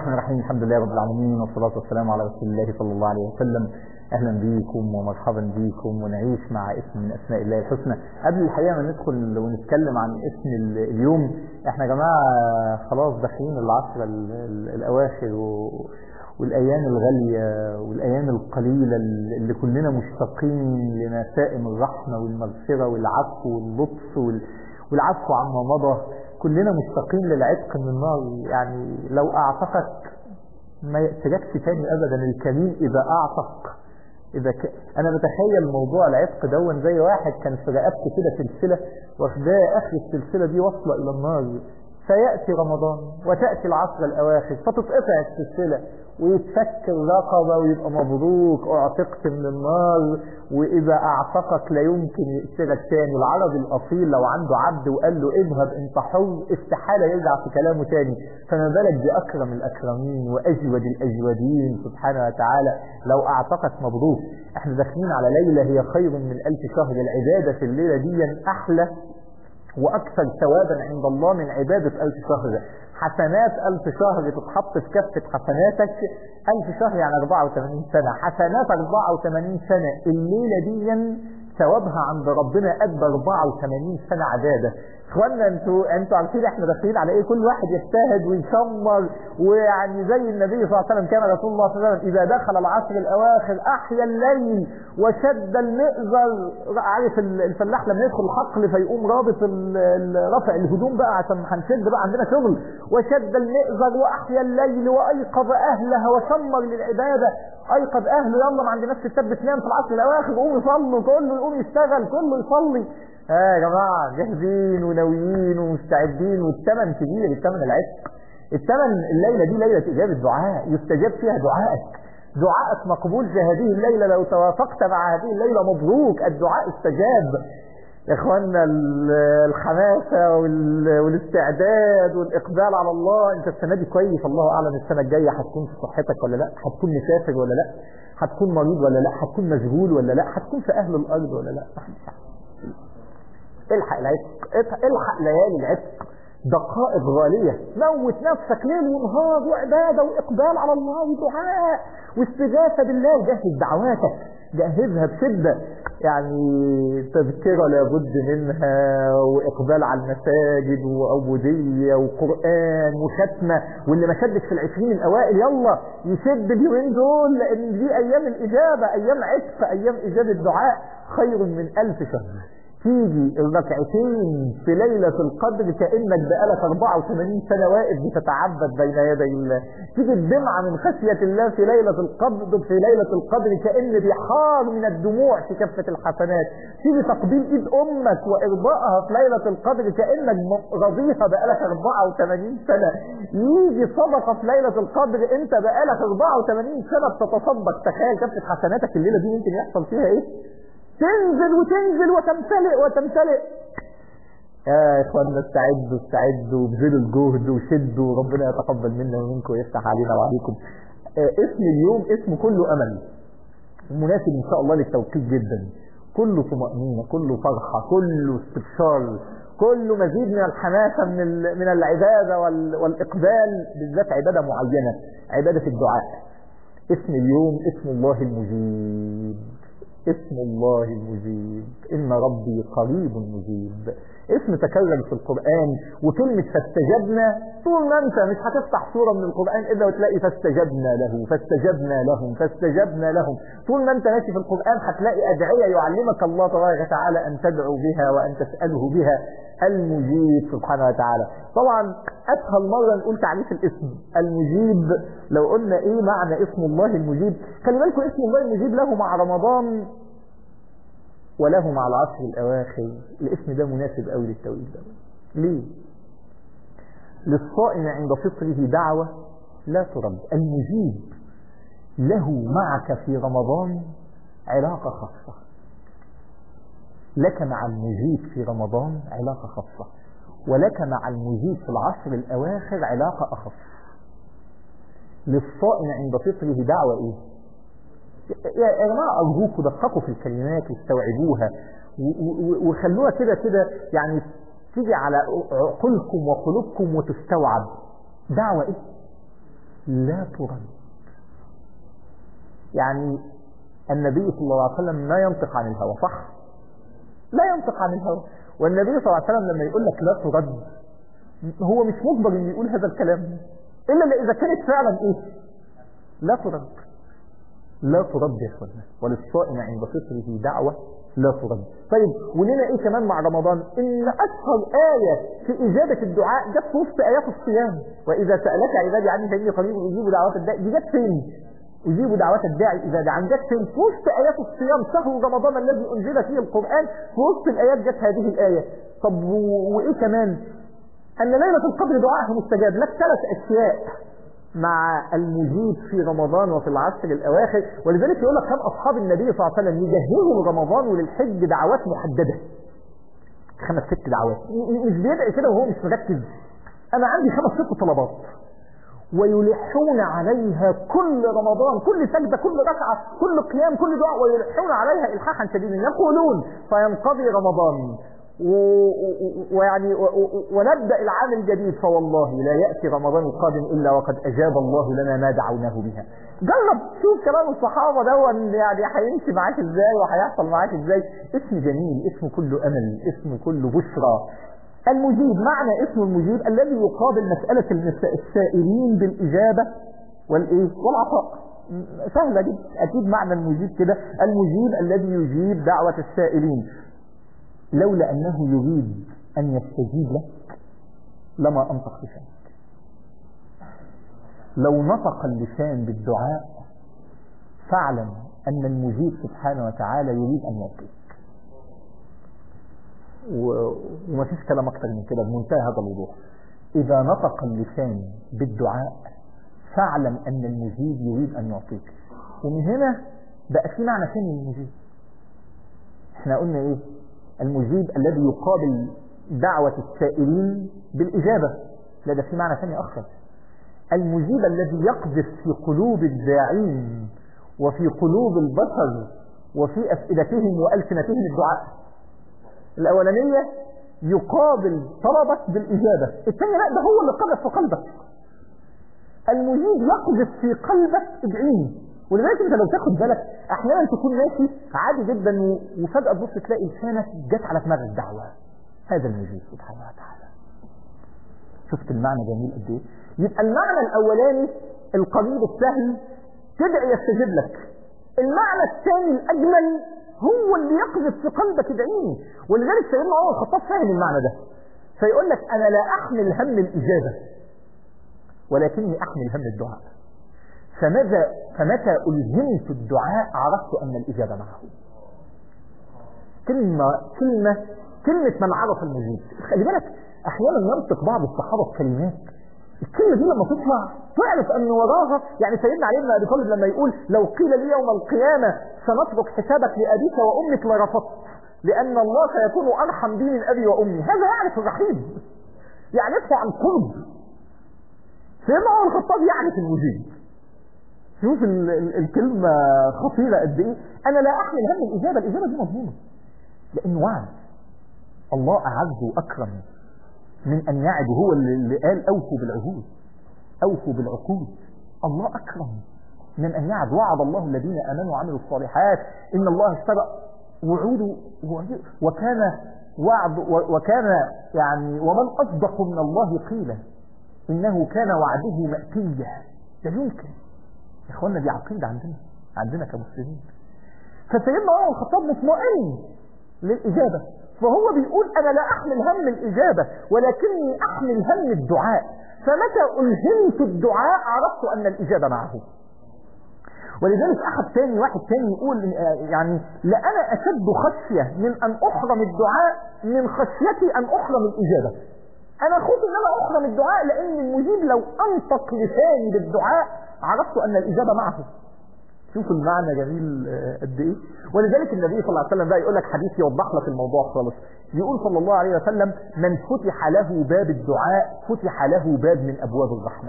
الرحمن الرحيم الحمد لله رب العالمين والصلاة والسلام على رسول الله صلى الله عليه وسلم أهلا بيكم ومرحبا بيكم ونعيش مع اسم من أسماء الله الحسنى قبل الحقيقة ما ندخل ونتكلم عن اسم ال- اليوم احنا يا جماعة خلاص داخلين العصر ال- ال- الأواخر و- والأيام الغالية والأيام القليلة اللي كلنا مشتاقين لنسائم الرحمة والمغفرة والعفو واللطف وال- والعفو عما مضى كلنا مشتاقين للعتق من النار يعني لو أعتقك ما يأتجكش تاني أبدا الكريم إذا أعتق إذا ك... أنا بتخيل موضوع العتق دون زي واحد كان في رقبته كده سلسلة واخداه آخر السلسلة دي واصلة إلى النار فيأتي رمضان وتأتي العصر الأواخر فتتقطع السلسلة ويتفك الرقبة ويبقى مبروك اعتقت من النار وإذا أعتقك لا يمكن يأسرك تاني العربي الأصيل لو عنده عبد وقال له اذهب انت حر استحالة يرجع في كلامه تاني فما بالك بأكرم الأكرمين وأجود الأجودين سبحانه وتعالى لو أعتقك مبروك احنا داخلين على ليلة هي خير من ألف شهر العبادة في الليلة دي أحلى وأكثر ثوابا عند الله من عبادة ألف شهر حسنات ألف شهر تتحط في كفة حسناتك ألف شهر يعني 84 سنة حسنات 84 سنة الليلة دي ثوابها عند ربنا قد 84 سنة عبادة اخوانا انتوا انتوا عارفين احنا داخلين على ايه كل واحد يجتهد ويشمر ويعني زي النبي صلى الله عليه وسلم كان رسول الله صلى الله عليه وسلم اذا دخل العصر الاواخر احيا الليل وشد المئزر عارف الفلاح لما يدخل الحقل فيقوم رابط ال- ال- رفع الهدوم بقى عشان هنشد بقى عندنا شغل وشد المئزر واحيا الليل وايقظ اهلها وشمر للعباده ايقظ اهله يلا ما عندناش ستات بتنام في العصر الاواخر قوموا يصلوا كله يقوم يشتغل كله يصلي ها يا جماعه جاهزين وناويين ومستعدين والثمن كبير الثمن العتق الثمن الليله دي ليله اجابه دعاء يستجاب فيها دعائك دعائك مقبول في هذه الليله لو توافقت مع هذه الليله مبروك الدعاء استجاب يا اخوانا ال- الحماسه وال- والاستعداد والاقبال على الله انت السنه دي كويس الله اعلم السنه الجايه هتكون في صحتك ولا لا هتكون مسافر ولا لا هتكون مريض ولا لا هتكون مشغول ولا لا هتكون في اهل الارض ولا لا محدش عارف. الحق العتق الحق ليالي العتق دقائق غالية موت نفسك ليل ونهار وعبادة وإقبال على الله ودعاء واستغاثة بالله جهز دعواتك جهزها بشدة يعني تذكرة لابد منها وإقبال على المساجد وعبودية وقرآن وختمة واللي ما شدش في العشرين الأوائل يلا يشد اليومين دول لأن دي أيام الإجابة أيام عتق أيام إجابة دعاء خير من ألف شهر تيجي الركعتين في ليلة القدر كأنك بقالك 84 سنة واقف بتتعبد بين يدي الله تيجي الدمعة من خشية الله في ليلة القدر في ليلة القدر كأن بحار من الدموع في كفة الحسنات تيجي تقبيل ايد امك وارضائها في ليلة القدر كأنك م- رضيها بقالك 84 سنة يجي صدقة في ليلة القدر انت بقالك 84 سنة بتتصدق تخيل كفة حسناتك الليلة دي ممكن يحصل فيها ايه تنزل وتنزل وتمتلئ وتمتلئ يا اخواننا استعدوا استعدوا وابذلوا الجهد وشدوا ربنا يتقبل منا ومنكم ويفتح علينا وعليكم آه، اسم اليوم اسم كله امل مناسب ان شاء الله للتوقيت جدا كله طمأنينة كله فرحة كله استبشار كله مزيد من الحماسة من ال- من العبادة وال- والإقبال بالذات عبادة معينة عبادة الدعاء اسم اليوم اسم الله المجيب اسم الله المجيب إن ربي قريب مجيب اسم تكرر في القرآن وكلمة فاستجبنا طول ما انت مش هتفتح سورة من القرآن إلا وتلاقي فاستجبنا له فاستجبنا لهم فاستجبنا لهم طول ما انت ماشي في القرآن هتلاقي أدعية يعلمك الله تبارك وتعالى أن تدعو بها وأن تسأله بها المجيب سبحانه وتعالى طبعا أسهل مرة نقول تعريف الاسم المجيب لو قلنا ايه معنى اسم الله المجيب خلي بالكم اسم الله المجيب له مع رمضان وله مع العصر الأواخر الاسم ده مناسب قوي للتوقيت ده ليه؟ للصائم عند فطره دعوة لا ترد المجيب له معك في رمضان علاقة خاصة لك مع المجيب في رمضان علاقة خاصة ولك مع المجيب في العشر الأواخر علاقة أخص للصائم عند فطره دعوة إيه؟ يا يا جماعة أرجوكوا دققوا في الكلمات واستوعبوها و- و- وخلوها كده كده يعني تيجي على عقولكم وقلوبكم وتستوعب دعوة إيه؟ لا ترد يعني النبي صلى الله عليه وسلم ما ينطق عن الهوى صح لا ينطق عن الهوى والنبي صلى الله عليه وسلم لما يقول لك لا ترد هو مش مجبر انه يقول هذا الكلام الا اذا كانت فعلا ايه لا ترد لا ترد يا اخوانا وللصائم عند فطره دعوه لا ترد طيب ولنا ايه كمان مع رمضان ان اشهر آية في اجابة الدعاء جت في وسط ايات الصيام واذا سألك عبادي عني فاني قريب اجيب دعوات الداعي دي جت فين أجيب دعوات الداعي إذا دعان جت فين في وسط آيات الصيام شهر رمضان الذي أنزل فيه القرآن في وسط الآيات جت هذه الآية طب وإيه كمان أن ليلة القدر دعاءها مستجاب لك ثلاث أشياء مع المجيب في رمضان وفي العشر الأواخر ولذلك يقول لك كان أصحاب النبي صلى الله عليه وسلم يجهزوا لرمضان وللحج دعوات محددة خمس ست دعوات مش بيدعي كده وهو مش مركز أنا عندي خمس ست طلبات ويلحون عليها كل رمضان كل سجدة كل ركعة كل قيام كل دعاء ويلحون عليها إلحاحا شديدا يقولون فينقضي رمضان ويعني ونبدأ العام الجديد فوالله لا يأتي رمضان القادم إلا وقد أجاب الله لنا ما دعوناه بها جرب شوف كلام الصحابة ده يعني هيمشي معاك ازاي وهيحصل معاك ازاي اسم جميل اسم كله أمل اسم كله بشرى المجيب معنى اسم المجيب الذي يقابل مسألة السائلين بالإجابة والإيه والعطاء سهلة جدا أكيد معنى المجيب كده المجيب الذي يجيب دعوة السائلين لولا أنه يريد أن يستجيب لك لما أنطق لسانك لو نطق اللسان بالدعاء فاعلم أن المجيب سبحانه وتعالى يريد أن يعطيك وما فيش كلام أكتر من كده بمنتهى هذا الوضوح إذا نطق اللسان بالدعاء فاعلم أن المجيب يريد أن يعطيك ومن هنا بقى في معنى ثاني للمجيب احنا قلنا ايه المجيب الذي يقابل دعوة السائلين بالإجابة لا ده في معنى ثاني أخر المجيب الذي يقذف في قلوب الداعين وفي قلوب البشر وفي أفئدتهم وألسنتهم الدعاء الأولانية يقابل طلبك بالإجابة الثانية لا ده هو اللي قذف في قلبك المجيب يقذف في قلبك ادعيني ولذلك انت لو تاخد بالك احيانا تكون ماشي عادي جدا وفجأة تبص تلاقي لسانك جت على دماغك دعوة هذا المجيب سبحانه وتعالى شفت المعنى جميل قد ايه يبقى المعنى الاولاني القريب السهل تدعي يستجيب لك المعنى الثاني الاجمل هو اللي يقذف في قلبك ادعيني ولذلك سيدنا عمر الخطاب فاهم المعنى ده فيقول لك انا لا احمل هم الاجابه ولكني احمل هم الدعاء فماذا فمتى ألهمت الدعاء عرفت أن الإجابة معه كلمة كلمة كلمة من عرف المجيب خلي بالك أحيانا ينطق بعض الصحابة بكلمات الكلمة دي لما تطلع تعرف أن وراها يعني سيدنا علي بن أبي طالب لما يقول لو قيل لي يوم القيامة سنترك حسابك لأبيك وأمك لرفضت لأن الله سيكون أرحم بي من أبي وأمي هذا يعرف الرحيم يعرفه عن قرب سيدنا عمر الخطاب يعرف المجيب شوف ال ال الكلمة خطيرة قد ايه انا لا احمل هم الاجابة الاجابة دي مضمونة لانه وعد الله اعز واكرم من ان يعد هو اللي قال اوفوا بالعهود اوفوا بالعقود الله اكرم من ان يعد وعد الله الذين امنوا وعملوا الصالحات ان الله اشترى وعوده وكان وعد وكان يعني ومن اصدق من الله قيلا انه كان وعده مأتيا ده يمكن يا اخوانا دي عقيدة عندنا عندنا كمسلمين فسيدنا عمر الخطاب مطمئن للإجابة فهو بيقول أنا لا أحمل هم الإجابة ولكني أحمل هم الدعاء فمتى ألهمت الدعاء عرفت أن الإجابة معه ولذلك أحد ثاني واحد ثاني يقول يعني لأنا أشد خشية من أن أحرم الدعاء من خشيتي أن أحرم الإجابة أنا خوف أن أنا أحرم الدعاء لأن المجيب لو أنطق لساني بالدعاء عرفت أن الإجابة معه شوف المعنى جميل قد إيه ولذلك النبي صلى الله عليه وسلم بقى يقول لك حديث يوضح لك الموضوع خالص يقول صلى الله عليه وسلم من فتح له باب الدعاء فتح له باب من أبواب الرحمة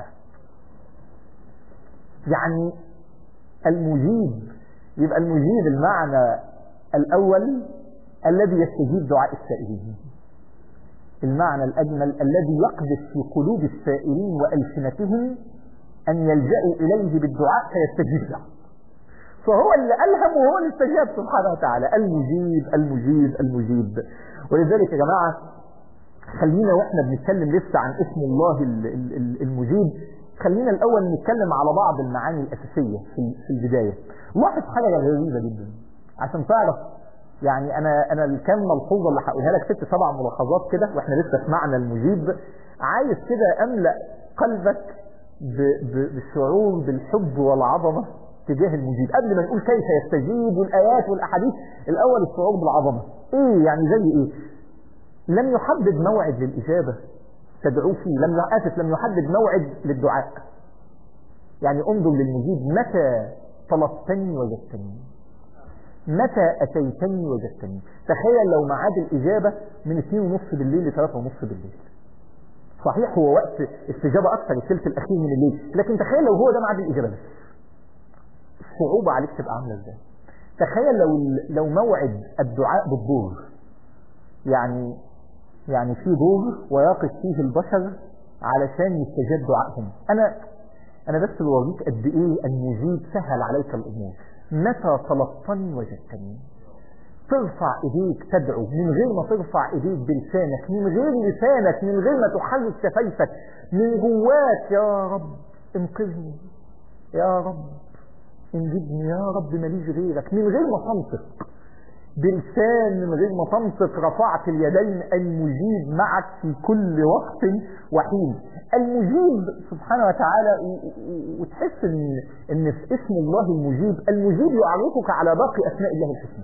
يعني المجيب يبقى المجيب المعنى الأول الذي يستجيب دعاء السائلين المعنى الأجمل الذي يقذف في قلوب السائلين وألسنتهم أن يلجأوا إليه بالدعاء فيستجيب له فهو اللي ألهم وهو اللي استجاب سبحانه وتعالى المجيب المجيب المجيب ولذلك يا جماعة خلينا واحنا بنتكلم لسه عن اسم الله المجيب خلينا الأول نتكلم على بعض المعاني الأساسية في البداية لاحظ حاجة غريبة جدا عشان تعرف يعني انا انا الكام ملحوظه اللي هقولها لك ست سبع ملاحظات كده واحنا لسه في معنى المجيب عايز كده املا قلبك بالشعور بالحب والعظمه تجاه المجيب قبل ما نقول كيف يستجيب والايات والاحاديث الاول الشعور بالعظمه ايه يعني زي ايه لم يحدد موعد للاجابه تدعو فيه لم اسف لم يحدد موعد للدعاء يعني انظر للمجيب متى طلبتني وجدتني متى أتيتني وجدتني تخيل لو ميعاد الإجابة من 2 ونص بالليل ل 3 ونص بالليل صحيح هو وقت استجابة أكثر الثلث الأخير من الليل لكن تخيل لو هو ده ميعاد الإجابة بس الصعوبة عليك تبقى عاملة إزاي تخيل لو لو موعد الدعاء بالدور يعني يعني في دور ويقف فيه البشر علشان يستجاب دعائهم أنا أنا بس بوريك قد إيه المجيب سهل عليك الأمور متى طلبتني وجدتني ترفع ايديك تدعو من غير ما ترفع ايديك بلسانك من غير لسانك من غير ما تحرك شفايفك من جواك يا رب انقذني يا رب انجدني يا رب ماليش غيرك من غير ما تنطق بلسان من غير ما تنطق رفعت اليدين المجيب معك في كل وقت وحين المجيب سبحانه وتعالى وتحس ان ان في اسم الله المجيب المجيب يعرفك على باقي اسماء الله الحسنى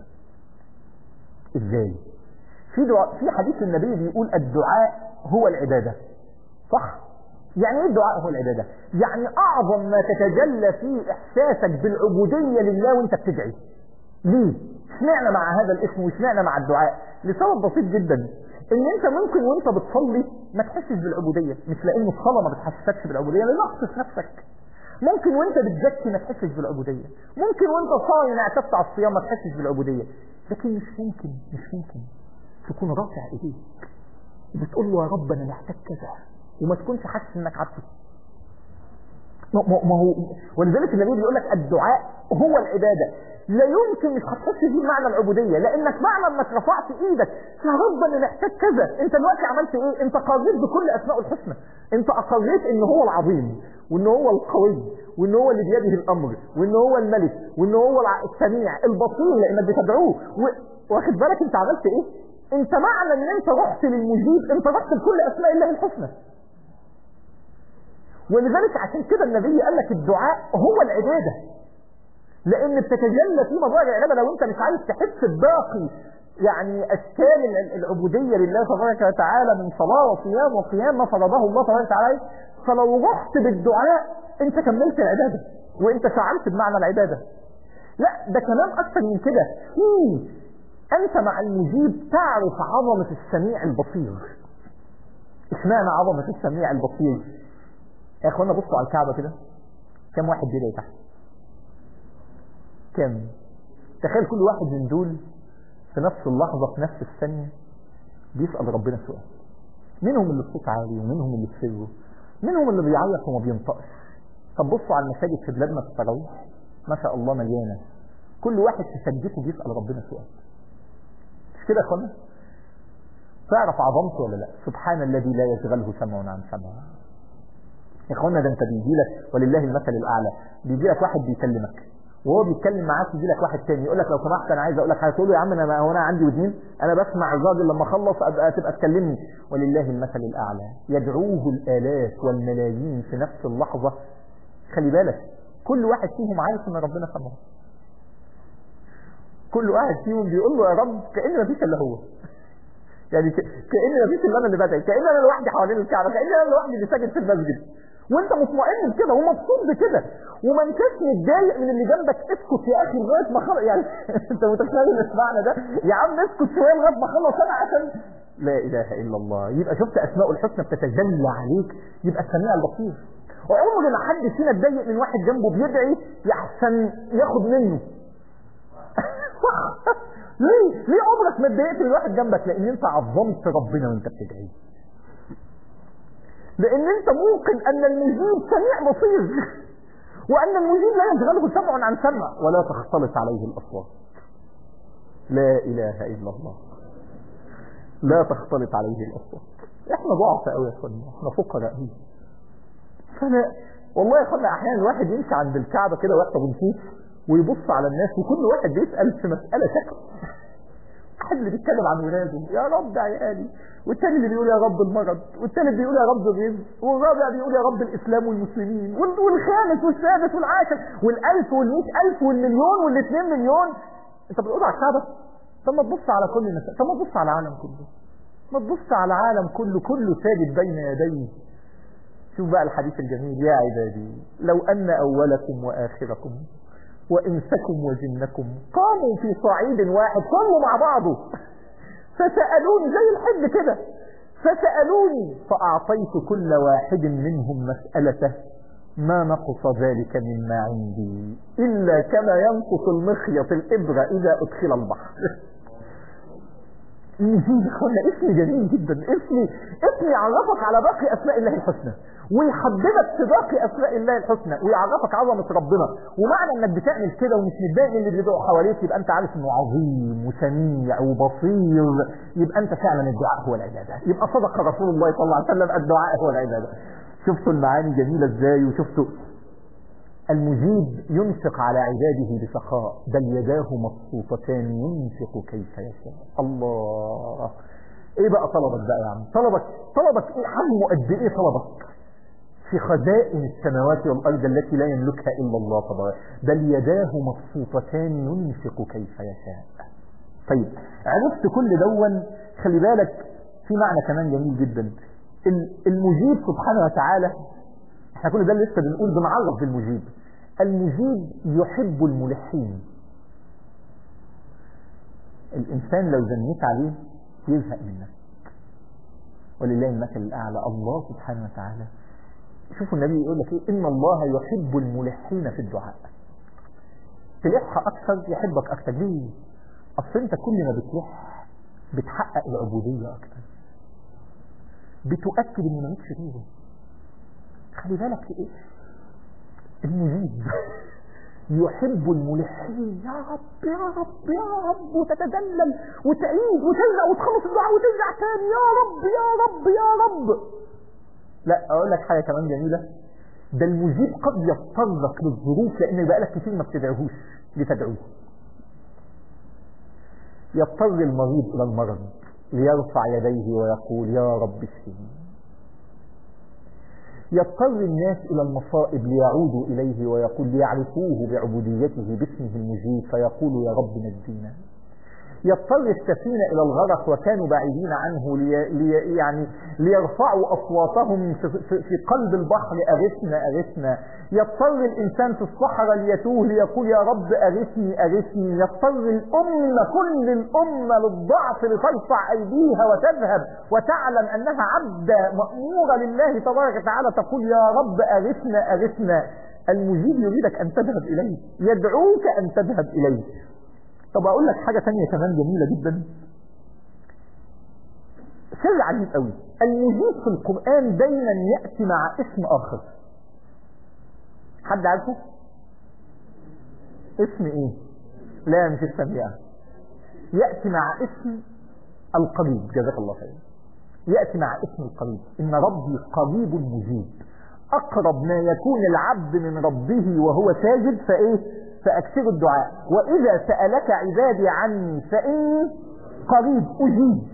ازاي في دعاء في حديث النبي بيقول الدعاء هو العباده صح يعني ايه الدعاء هو العباده يعني اعظم ما تتجلى فيه احساسك بالعبوديه لله وانت بتدعي ليه اشمعنى مع هذا الاسم واشمعنى مع الدعاء لسبب بسيط جدا ان انت ممكن وانت بتصلي ما تحسش بالعبودية مش لان الصلاة ما بتحسسكش بالعبودية لنقص في نفسك ممكن وانت بتزكي ما تحسش بالعبودية ممكن وانت صايم اعتدت على الصيام ما تحسش بالعبودية لكن مش ممكن مش ممكن تكون رافع ايديك وبتقول له يا رب انا محتاج كذا وما تكونش حاسس انك عبده ما هو ولذلك النبي بيقول لك الدعاء هو العبادة لا يمكن مش هتحس بيه معنى العبودية لانك معنى انك رفعت ايدك يا رب انا محتاج كذا انت دلوقتي عملت ايه انت قريت بكل اسماء الحسنى انت اقريت ان هو العظيم وان هو القوي وان هو اللي بيده الامر وان هو الملك وان هو السميع البصير لانك بتدعوه واخد بالك انت عملت ايه انت معنى ان انت رحت للمجيب انت رحت لكل اسماء الله الحسنى ولذلك عشان كده النبي قال لك الدعاء هو العبادة لان بتتجلى في موضوع العبادة لو انت مش عايز تحس بباقي يعني اشكال العبودية لله تبارك وتعالى من صلاة وصيام وقيام ما فرضه الله تبارك وتعالى فلو رحت بالدعاء انت كملت العبادة وانت شعرت بمعنى العبادة لا ده كلام اكثر من كده في انت مع المجيب تعرف عظمة السميع البصير اشمعنى عظمة السميع البصير يا اخوانا بصوا على الكعبة كده كم واحد بيدعي تحت كم تخيل كل واحد من دول في نفس اللحظة في نفس الثانية بيسأل ربنا سؤال منهم اللي الصوت عالي ومنهم اللي بسره منهم اللي بيعيط وما بينطقش طب بصوا على المساجد في بلادنا في التراويح ما شاء الله مليانة كل واحد في سجدته بيسأل ربنا سؤال مش كده يا اخوانا تعرف عظمته ولا لا سبحان الذي لا يشغله سمع عن سمع يا اخوانا ده انت بيجي لك ولله المثل الاعلى بيجي لك واحد بيكلمك وهو بيتكلم معاك يجي لك واحد تاني يقول لك لو سمحت انا عايز اقول لك حاجه تقول له يا عم انا هو انا عندي ودين انا بسمع الراجل لما اخلص ابقى تبقى تكلمني ولله المثل الاعلى يدعوه الالاف والملايين في نفس اللحظه خلي بالك كل واحد فيهم عارف ان ربنا سمعه كل واحد فيهم بيقول له يا رب كان ما فيش الا هو يعني كان ما فيش الا انا اللي بدعي كان انا لوحدي حوالين الكعبه كان انا لوحدي اللي ساجد في المسجد وانت مطمئن بكده ومبسوط بكده وما انتش متضايق من اللي جنبك اسكت يا اخي لغايه ما خلص يعني انت متخيل اسمعنا ده يا عم اسكت شويه لغايه ما خلص انا عشان لا اله الا الله يبقى شفت اسماء الحسنى بتتجلى عليك يبقى السميع البصير وعمر ما حد فينا اتضايق من واحد جنبه بيدعي يحسن ياخد منه ليه ليه عمرك ما اتضايقت من واحد جنبك لان انت عظمت ربنا وانت بتدعي لان انت موقن ان المجيب سميع بصير وان المجيب لا يشغله سمع عن سمع ولا تختلط عليه الاصوات لا اله الا الله لا تختلط عليه الاصوات احنا ضعف قوي يا اخوانا احنا فقراء قوي فانا والله يا اخوانا احيانا الواحد يمشي عند الكعبه كده واحنا بنشوف ويبص على الناس وكل واحد بيسال في مساله شكل واحد اللي بيتكلم عن ولاده يا رب عيالي والتاني اللي بيقول يا رب المرض والتالت بيقول يا رب الرزق والرابع بيقول يا رب الاسلام والمسلمين وال- والخامس والسادس والعاشر والالف والمئة الف والمليون والاثنين مليون انت بتقول على الكعبه طب ما تبص على كل الناس طب ما تبص على العالم كله ما تبص على العالم كله كله ساجد بين يديه شوف بقى الحديث الجميل يا عبادي لو ان اولكم واخركم وانسكم وجنكم قاموا في صعيد واحد كله مع بعضه فسألوني زي الحب كده فسألوني فأعطيت كل واحد منهم مسألته ما نقص ذلك مما عندي إلا كما ينقص المخيط الإبرة إذا أدخل البحر نجيب اخوانا اسم جميل جدا اسم اسم يعرفك على باقي اسماء الله الحسنى ويحببك في باقي اسماء الله الحسنى ويعرفك عظمه ربنا ومعنى انك بتعمل كده ومش متضايق من اللي بيدعوا حواليك يبقى انت عارف انه عظيم وسميع وبصير يبقى انت فعلا الدعاء هو العباده يبقى صدق رسول الله صلى الله عليه وسلم الدعاء هو العباده شفتوا المعاني جميله ازاي وشفتوا المجيب ينفق على عباده بسخاء بل يداه مبسوطتان ينفق كيف يشاء الله ايه بقى طلبك بقى يا عم طلبك طلبك ايه حجمه قد ايه طلبك في خزائن السماوات والارض التي لا يملكها الا الله تبارك بل يداه مبسوطتان ينفق كيف يشاء طيب عرفت كل دون خلي بالك في معنى كمان جميل جدا المجيب سبحانه وتعالى احنا كل ده لسه بنقول بنعرف بالمجيب المجيب يحب الملحين الانسان لو زنيت عليه يزهق منك ولله المثل الاعلى الله سبحانه وتعالى شوفوا النبي يقول لك ايه ان الله يحب الملحين في الدعاء تلح اكثر يحبك اكثر ليه اصل انت كل ما بتلح بتحقق العبوديه اكثر بتؤكد ان مالكش غيره خلي بالك ايه المجيب يحب الملحين يا رب يا رب يا رب وتتدلل وتعيد وترجع وتخلص الدعاء وترجع تاني يا رب يا رب يا رب لا اقول لك حاجه كمان جميله ده المجيب قد يضطرك للظروف لان بقالك كتير ما بتدعوهوش لتدعوه يضطر المريض الى المرض ليرفع يديه ويقول يا رب اشفني يضطر الناس إلى المصائب ليعودوا إليه ويقول ليعرفوه بعبوديته باسمه المجيب فيقول يا رب نجينا يضطر السفينة إلى الغرق وكانوا بعيدين عنه لي لي يعني ليرفعوا أصواتهم في, في, في قلب البحر أغثنا أغثنا يضطر الإنسان في الصحراء ليتوه ليقول يا رب أغثني أغثني يضطر الأمة كل الأمة للضعف لترفع أيديها وتذهب وتعلم أنها عبدة مأمورة لله تبارك وتعالى تقول يا رب أغثنا أغثنا المجيب يريدك أن تذهب إليه يدعوك أن تذهب إليه طب اقول لك حاجة تانية كمان جميلة جدا سر عجيب قوي المجيب في القرآن دايما يأتي مع اسم آخر حد عارفه اسم ايه لا مش السميع يأتي مع اسم القريب جزاك الله خير يأتي مع اسم القريب إن ربي قريب مجيب أقرب ما يكون العبد من ربه وهو ساجد فإيه فأكثر الدعاء وإذا سألك عبادي عني فإني قريب أجيب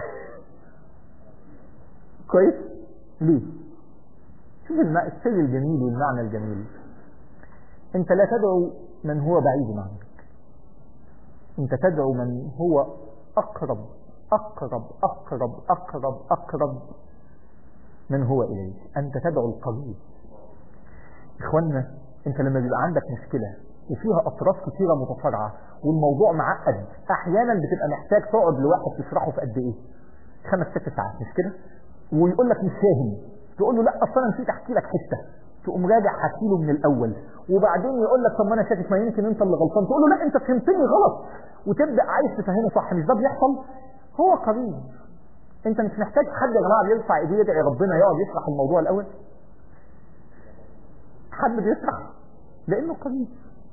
كويس ليه شوف السر الجميل والمعنى الجميل انت لا تدعو من هو بعيد عنك انت تدعو من هو أقرب أقرب أقرب أقرب أقرب من هو إليك أنت تدعو القريب إخوانا أنت لما بيبقى عندك مشكلة وفيها اطراف كثيره متفرعه والموضوع معقد احيانا بتبقى محتاج تقعد لواحد تشرحه في قد ايه خمس ست ساعات مش كده ويقول لك مش فاهم تقول له لا اصل انا نسيت احكي لك حته تقوم راجع حكي له من الاول وبعدين يقول لك طب ما انا شاكك ما يمكن انت اللي غلطان تقول له لا انت فهمتني غلط وتبدا عايز تفهمه صح مش ده بيحصل هو قريب انت مش محتاج حد يا جماعه بيرفع ايديه يدعي ربنا يقعد يشرح الموضوع الاول حد بيشرح لانه قريب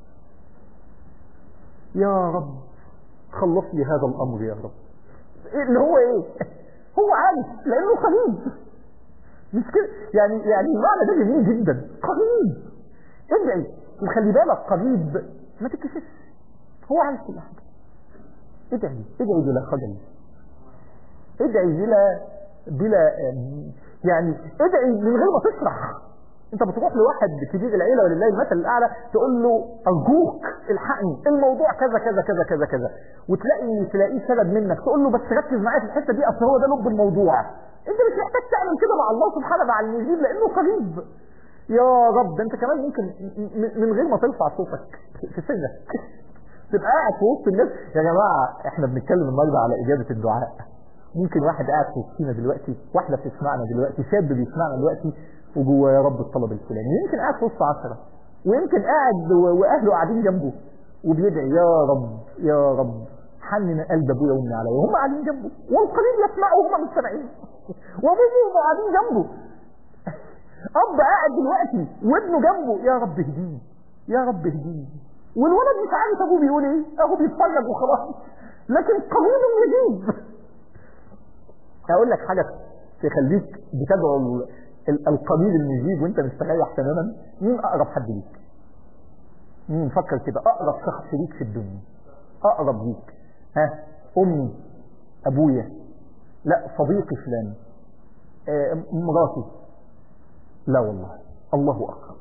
يا رب خلص لي هذا الامر يا رب إيه اللي هو ايه هو عارف لانه قريب مش كده يعني يعني المعنى ده جميل جدا قريب ادعي وخلي بالك قريب ما تتكسفش هو عارف كل حاجه ادعي ادعي بلا خجل ادعي بلا بلا يعني ادعي من غير ما تشرح انت بتروح لواحد كبير العيله ولله المثل الاعلى تقول له ارجوك الحقني الموضوع كذا كذا كذا كذا كذا وتلاقي تلاقيه سبب منك تقول له بس ركز معايا في الحته دي اصل هو ده لب الموضوع انت مش محتاج تعمل كده مع الله سبحانه مع المجيب لانه قريب يا رب ده انت كمان ممكن من غير ما ترفع صوتك في سنك تبقى قاعد في وسط الناس يا جماعه احنا بنتكلم النهارده على اجابه الدعاء ممكن واحد قاعد في وسطينا دلوقتي واحده بتسمعنا دلوقتي شاب بيسمعنا دلوقتي وجوه يا رب الطلب الفلاني يمكن قاعد في وسط عشرة ويمكن قاعد واهله قاعدين جنبه وبيدعي يا رب يا رب حنن قلب ابويا وامي عليا وهم قاعدين جنبه والقريب يسمعوا وهم مش سامعين وابوه قاعدين جنبه اب قاعد دلوقتي وابنه جنبه يا رب اهديني يا رب اهديني والولد مش عارف ابوه بيقول ايه اهو بيتفرج وخلاص لكن قريب يجيب اقول لك حاجه تخليك بتدعو القليل المجيب وانت مستريح تماما مين اقرب حد ليك مين فكر كده اقرب شخص ليك في الدنيا اقرب ليك ها امي ابويا لا صديقي فلان آه مراتي لا والله الله اقرب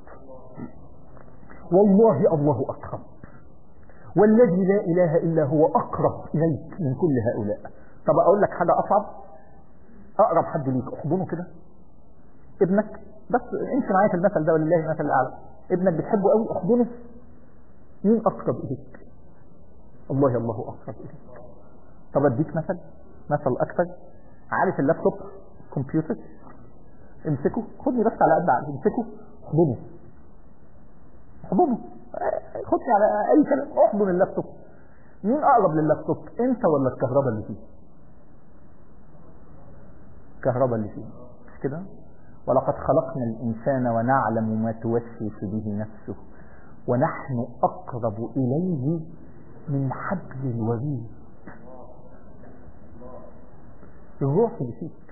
والله الله اقرب والذي لا اله الا هو اقرب اليك من كل هؤلاء طب اقول لك حاجه اصعب اقرب حد ليك احضنه كده ابنك بس امشي معايا في المثل ده ولله المثل الاعلى ابنك بتحبه قوي احضنه مين اقرب اليك الله الله اقرب اليك طب اديك مثل مثل اكثر عارف اللابتوب كمبيوتر امسكه خدني بس على قد عقلي امسكه احضنه احضنه خدني على اي كلام احضن اللابتوب مين اقرب لللابتوب انت ولا الكهرباء اللي فيه الكهرباء اللي فيه مش كده ولقد خلقنا الإنسان ونعلم ما توسوس به نفسه ونحن أقرب إليه من حبل الوريد الروح اللي فيك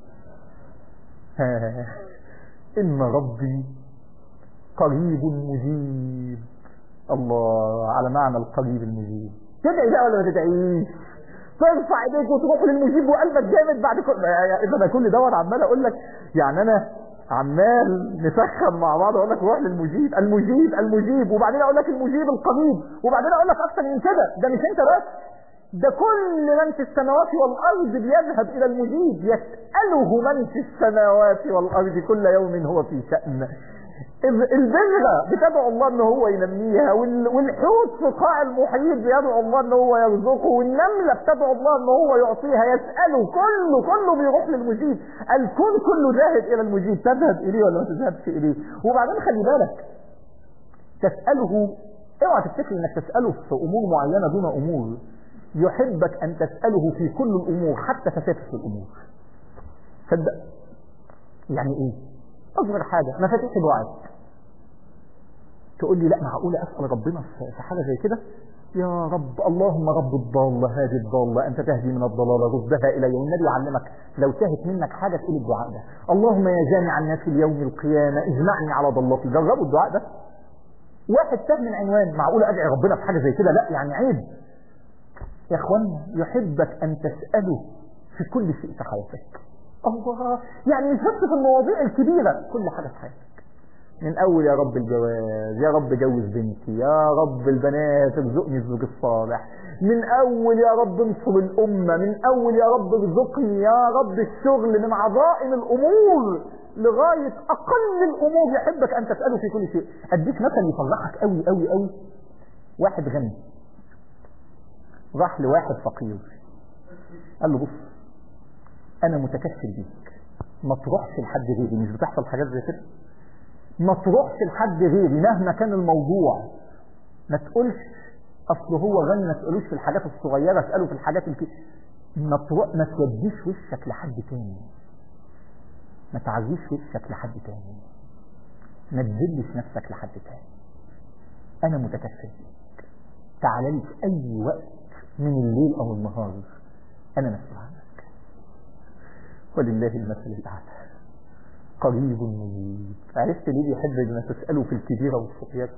إن ربي قريب مجيب الله على معنى القريب المجيب تدعي بقى ولا ما تدعيش ترفع ايديك وتروح للمجيب وقلبك جامد بعد كل اذا انا كل دوت عمال اقول لك يعني انا عمال نسخن مع بعض اقول لك روح للمجيب المجيب المجيب وبعدين اقول لك المجيب القريب وبعدين اقول لك اكثر من كده ده مش انت بس ده كل من في السماوات والارض بيذهب الى المجيب يساله من في السماوات والارض كل يوم هو في شان البذرة بتدعو الله ان هو ينميها والحوت في قاع المحيط بيدعو الله ان هو يرزقه والنملة بتدعو الله ان هو يعطيها يسأله كله كله بيروح للمجيب الكون كله ذاهب الى المجيب تذهب اليه ولا ما تذهبش اليه وبعدين خلي بالك تسأله اوعى تفتكر انك تسأله في امور معينة دون امور يحبك ان تسأله في كل الامور حتى تفاتح الامور صدق يعني ايه اصغر حاجة مفاتيح الوعي تقول لي لا معقولة اسأل ربنا في حاجة زي كده يا رب اللهم رب الضالة هذه الضالة أنت تهدي من الضلالة ردها إلي والنبي يعلمك لو تاهت منك حاجة تقول الدعاء ده اللهم يا جامع الناس اليوم القيامة اجمعني على ضلتي جربوا الدعاء ده واحد تاه من عنوان معقولة أدعي ربنا في حاجة زي كده لا يعني عيب يا اخوانا يحبك أن تسأله في كل شيء في حياتك الله يعني مش بس في المواضيع الكبيرة كل حاجة في حياتك من اول يا رب الجواز يا رب جوز بنتي يا رب البنات ارزقني الزوج الصالح من اول يا رب انصر الامه من اول يا رب ارزقني يا رب الشغل من عظائم الامور لغايه اقل الامور يحبك ان تساله في كل شيء اديك مثل يفرحك قوي قوي قوي واحد غني راح لواحد فقير قال له بص انا متكفل بيك ما تروحش لحد غيري مش بتحصل حاجات زي كده ما تروحش لحد غيري مهما كان الموضوع ما تقولش اصل هو غني ما تقولوش في الحاجات الصغيره اساله في الحاجات الكبيره ما تروح ما توديش وشك لحد تاني ما تعزيش وشك لحد تاني ما تذلش نفسك لحد تاني انا متكفل تعال لي في اي وقت من الليل او النهار انا مسؤول عنك ولله المثل الاعلى قريب مجيب عرفت ليه بيحب ما تسأله في الكبيرة والصغيرة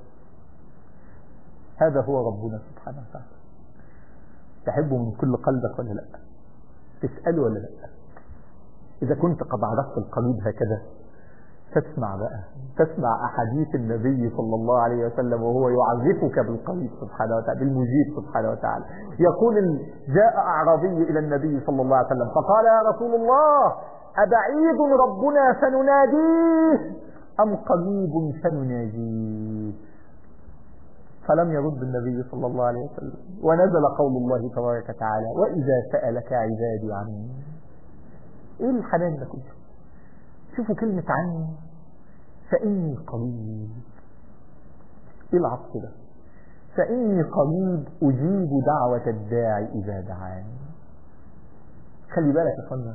هذا هو ربنا سبحانه وتعالى تحبه من كل قلبك ولا لا تسأله ولا لا إذا كنت قد عرفت القريب هكذا تسمع بقى تسمع أحاديث النبي صلى الله عليه وسلم وهو يعرفك بالقريب سبحانه وتعالى بالمجيب سبحانه وتعالى يقول جاء أعرابي إلى النبي صلى الله عليه وسلم فقال يا رسول الله أبعيد ربنا فنناديه أم قريب فنناجيه فلم يرد النبي صلى الله عليه وسلم ونزل قول الله تبارك وتعالى وإذا سألك عبادي عني إيه الحنان ده كله شوفوا كلمة عني فإني قريب إيه العطف ده فإني قريب أجيب دعوة الداعي إذا دعاني خلي بالك يا فندم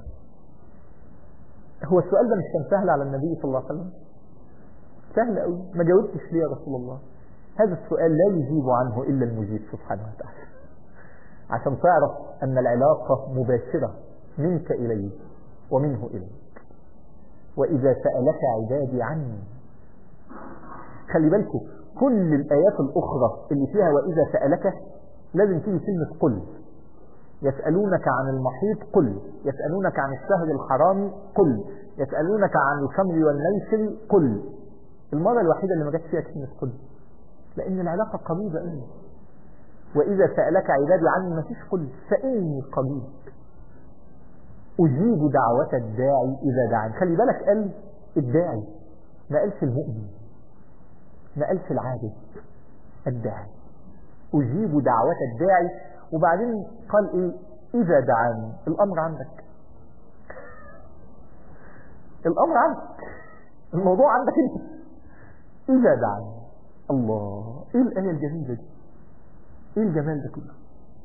هو السؤال ده مش كان سهل على النبي صلى الله عليه وسلم سهل قوي ما جاوبتش ليه يا رسول الله هذا السؤال لا يجيب عنه إلا المجيب سبحانه وتعالى عشان تعرف أن العلاقة مباشرة منك إليه ومنه إليك وإذا سألك عبادي عني خلي بالكم كل الآيات الأخرى اللي فيها وإذا سألك لازم تيجي كلمة قل يسألونك عن المحيط قل يسألونك عن الشهر الحرام قل يسألونك عن الخمر والميسر قل المرة الوحيدة اللي ما جاتش فيها كلمة قل لأن العلاقة قريبة قوي وإذا سألك عبادي عني ما فيش قل فإني قريب أجيب دعوة الداعي إذا دعاني خلي بالك قال الداعي ما قالش المؤمن ما قالش العابد الداعي أجيب دعوة الداعي وبعدين قال إيه إذا دعاني الأمر عندك الأمر عندك الموضوع عندك أنت إذا دعاني الله إيه الآية الجميلة دي إيه الجمال ده كله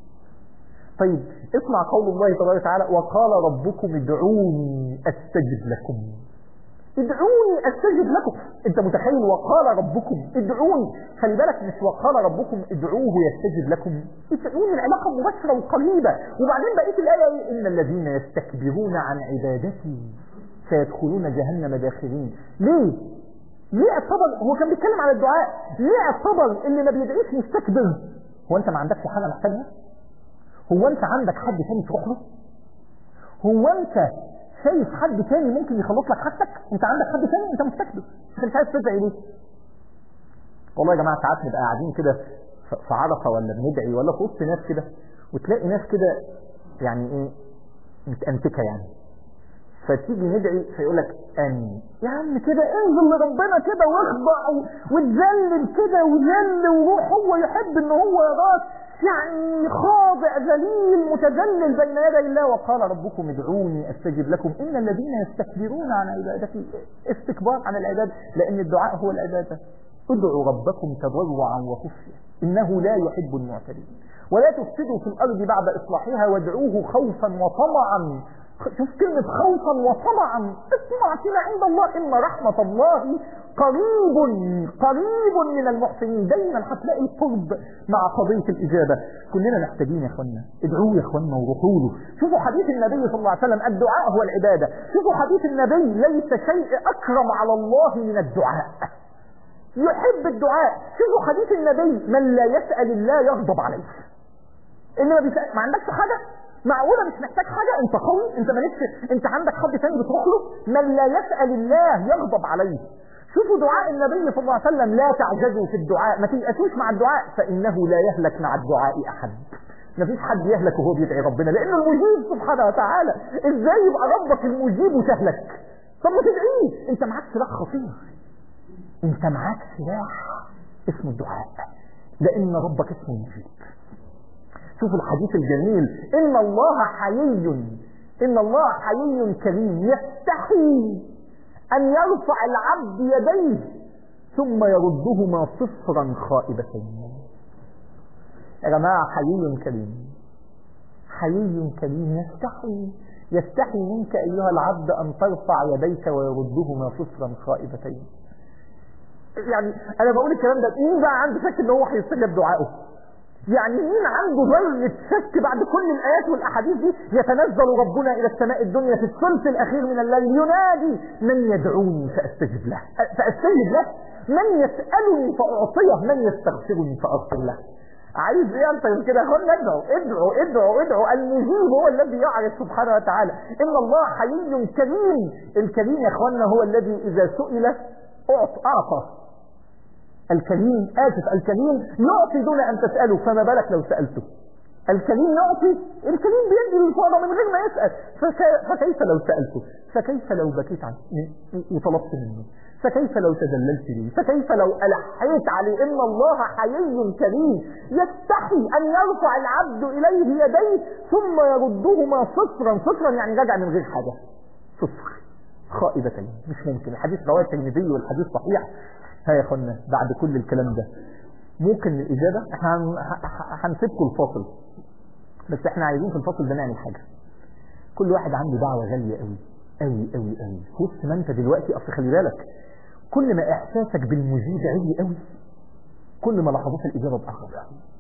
طيب اسمع قول الله تبارك وتعالى وقال ربكم ادعوني استجب لكم ادعوني استجب لكم انت متخيل وقال ربكم ادعوني خلي بالك مش وقال ربكم ادعوه يستجب لكم ادعوني العلاقة مباشرة وقريبة وبعدين بقيت الآية ايه ان الذين يستكبرون عن عبادتي سيدخلون جهنم داخلين ليه ليه اعتبر هو كان بيتكلم على الدعاء ليه اعتبر اللي ما بيدعيش مستكبر هو انت ما عندكش حاجة محتاجها هو انت عندك حد تاني تروح له هو انت شايف حد تاني ممكن يخلص لك حاجتك انت عندك حد تاني انت مستكبر انت مش عايز تدعي ليه والله يا جماعه ساعات نبقى قاعدين كده في عرفه ولا بندعي ولا في وسط ناس كده وتلاقي ناس كده يعني ايه متأنتكه يعني فتيجي ندعي فيقول لك امين يا عم كده انزل لربنا كده واخضع وتذلل كده وذل وروح هو يحب ان هو يراك يعني خاضع ذليل متذلل بين يدي الله وقال ربكم ادعوني استجب لكم ان الذين يستكبرون عن عبادتي استكبار عن العباده لان الدعاء هو العباده ادعوا ربكم تضرعا وخفيا انه لا يحب المعتدين ولا تفسدوا في الارض بعد اصلاحها وادعوه خوفا وطمعا شوف كلمة خوفا وطمعا اسمع كده عند الله إن رحمة الله قريب قريب من المحسنين دايما هتلاقي القرب مع قضية الإجابة كلنا محتاجين يا اخوانا ادعوه يا اخوانا وروحوا له شوفوا حديث النبي صلى الله عليه وسلم الدعاء هو العبادة شوفوا حديث النبي ليس شيء أكرم على الله من الدعاء يحب الدعاء شوفوا حديث النبي من لا يسأل الله يغضب عليه اللي ما بيسأل ما عندكش حاجة معقولة مش محتاج حاجة انت قوي انت مالكش انت عندك حد تاني بتروح له من لا يسأل الله يغضب عليه شوفوا دعاء النبي صلى الله عليه وسلم لا تعجزوا في الدعاء ما تيأسوش مع الدعاء فإنه لا يهلك مع الدعاء أحد ما فيش حد يهلك وهو بيدعي ربنا لأنه المجيب سبحانه وتعالى ازاي يبقى ربك المجيب وتهلك طب ما تدعيه انت معاك سلاح خطير انت معاك سلاح اسمه الدعاء لأن ربك اسمه المجيب شوفوا الحديث الجميل إن الله حيي إن الله حيي كريم يستحي أن يرفع العبد يديه ثم يردهما صفرا خائبتين يا جماعة حيي كريم حيي كريم يستحي يستحي منك أيها العبد أن ترفع يديك ويردهما صفرا خائبتين يعني أنا بقول الكلام ده مين بقى عنده شك إن هو هيستجب دعائه يعني مين عنده ذرة شك بعد كل الآيات والأحاديث دي يتنزل ربنا إلى السماء الدنيا في الثلث الأخير من الليل ينادي من يدعوني فأستجب له فأستجب له من يسألني فأعطيه من يستغفرني فأغفر له عايز ايه انت من كده قلنا ادعوا ادعوا ادعوا ادعوا المجيب هو الذي يعرف سبحانه وتعالى ان الله حي كريم الكريم يا اخوانا هو الذي اذا سئل اعطى اعطى الكريم اسف الكريم يعطي دون ان تساله فما بالك لو سالته الكريم يعطي الكريم بيدي الفاضة من غير ما يسأل فكيف لو سألته فكيف لو بكيت عنه وطلبت منه فكيف لو تذللت لي فكيف لو ألحيت عليه إن الله حيي كريم يستحي أن يرفع العبد إليه يديه ثم يردهما صفرا صفرا يعني رجع من غير حاجة صفر خائبتين مش ممكن الحديث رواه الترمذي والحديث صحيح ها يا اخوانا بعد كل الكلام ده ممكن الإجابة احنا هنسيبكم الفاصل بس احنا عايزين في الفاصل ده نعمل حاجة كل واحد عنده دعوة غالية قوي قوي قوي قوي في وسط ما انت دلوقتي اصل خلي بالك كل ما احساسك بالمجيب عالي قوي كل ما لحظات الاجابه باخر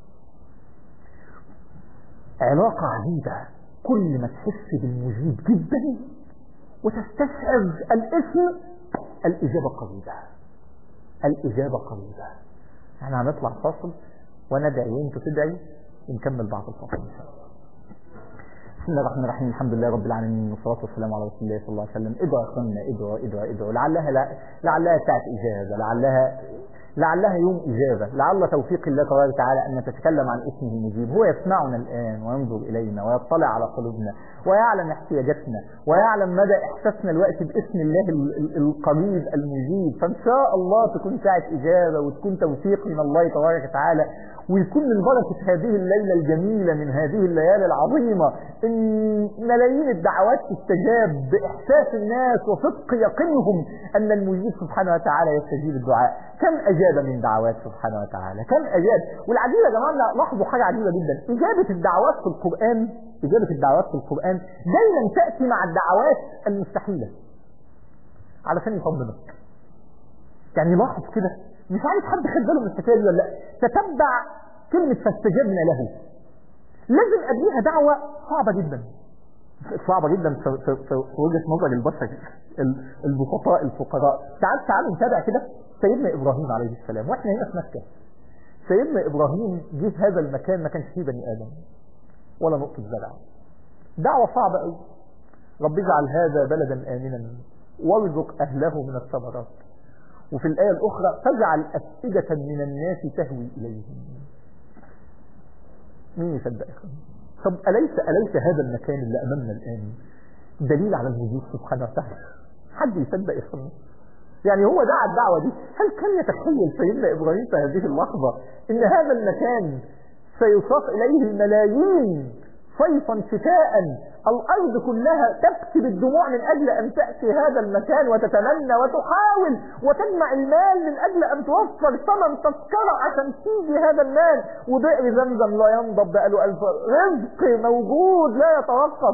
علاقه عجيبه كل ما تحس بالمجيب جدا وتستشعر الاسم الاجابه قريبه الاجابه قريبه احنا هنطلع فاصل وانا ادعي وانتوا تدعي ونكمل بعد الفاصل ان شاء الله بسم الله الرحمن الرحيم الحمد لله رب العالمين والصلاة والسلام على رسول الله صلى الله عليه وسلم ادعوا يا اخوانا ادعوا ادعوا ادعوا لعلها لا لعلها ساعة إجابة لعلها لعلها يوم إجابة لعل توفيق الله تبارك وتعالى أن نتكلم عن اسمه المجيب هو يسمعنا الآن وينظر إلينا ويطلع على قلوبنا ويعلم احتياجاتنا ويعلم مدى إحساسنا الوقت باسم الله القريب المجيب فإن شاء الله تكون ساعة إجابة وتكون توفيق من الله تبارك وتعالى ويكون من بركة هذه الليلة الجميلة من هذه الليالي العظيمة ان ملايين الدعوات تستجاب بإحساس الناس وصدق يقينهم أن المجيب سبحانه وتعالى يستجيب الدعاء كم أجاب من دعوات سبحانه وتعالى كم أجاب والعجيبة يا جماعة لاحظوا حاجة عجيبة جدا إجابة الدعوات في القرآن إجابة الدعوات في القرآن دايما تأتي مع الدعوات المستحيلة علشان يطمنك يعني لاحظ كده مش عارف حد خد باله من الحكايه دي ولا لا تتبع كلمه فاستجبنا له لازم قبليها دعوه صعبه جدا صعبه جدا في, في, في وجهه نظر البشر البسطاء الفقراء تعال تعالوا نتابع كده سيدنا ابراهيم عليه السلام واحنا هنا في مكه سيدنا ابراهيم جه هذا المكان ما كانش فيه بني ادم ولا نقطه زرع دعوه صعبه قوي رب اجعل هذا بلدا امنا وارزق اهله من الثمرات وفي الآية الأخرى فاجعل أفئدة من الناس تهوي إليهم مين يصدق طب أليس أليس هذا المكان اللي أمامنا الآن دليل على الوجود سبحانه وتعالى حد يصدق يا اخوان يعني هو دعا الدعوة دي هل كان يتخيل سيدنا إبراهيم في هذه اللحظة إن هذا المكان سيصاف إليه الملايين صيفا شتاء الأرض كلها تبكي بالدموع من أجل أن تأتي هذا المكان وتتمنى وتحاول وتجمع المال من أجل أن توفر ثمن تذكرة عشان تيجي هذا المال وبئر زمزم لا ينضب بقاله ألف رزق موجود لا يتوقف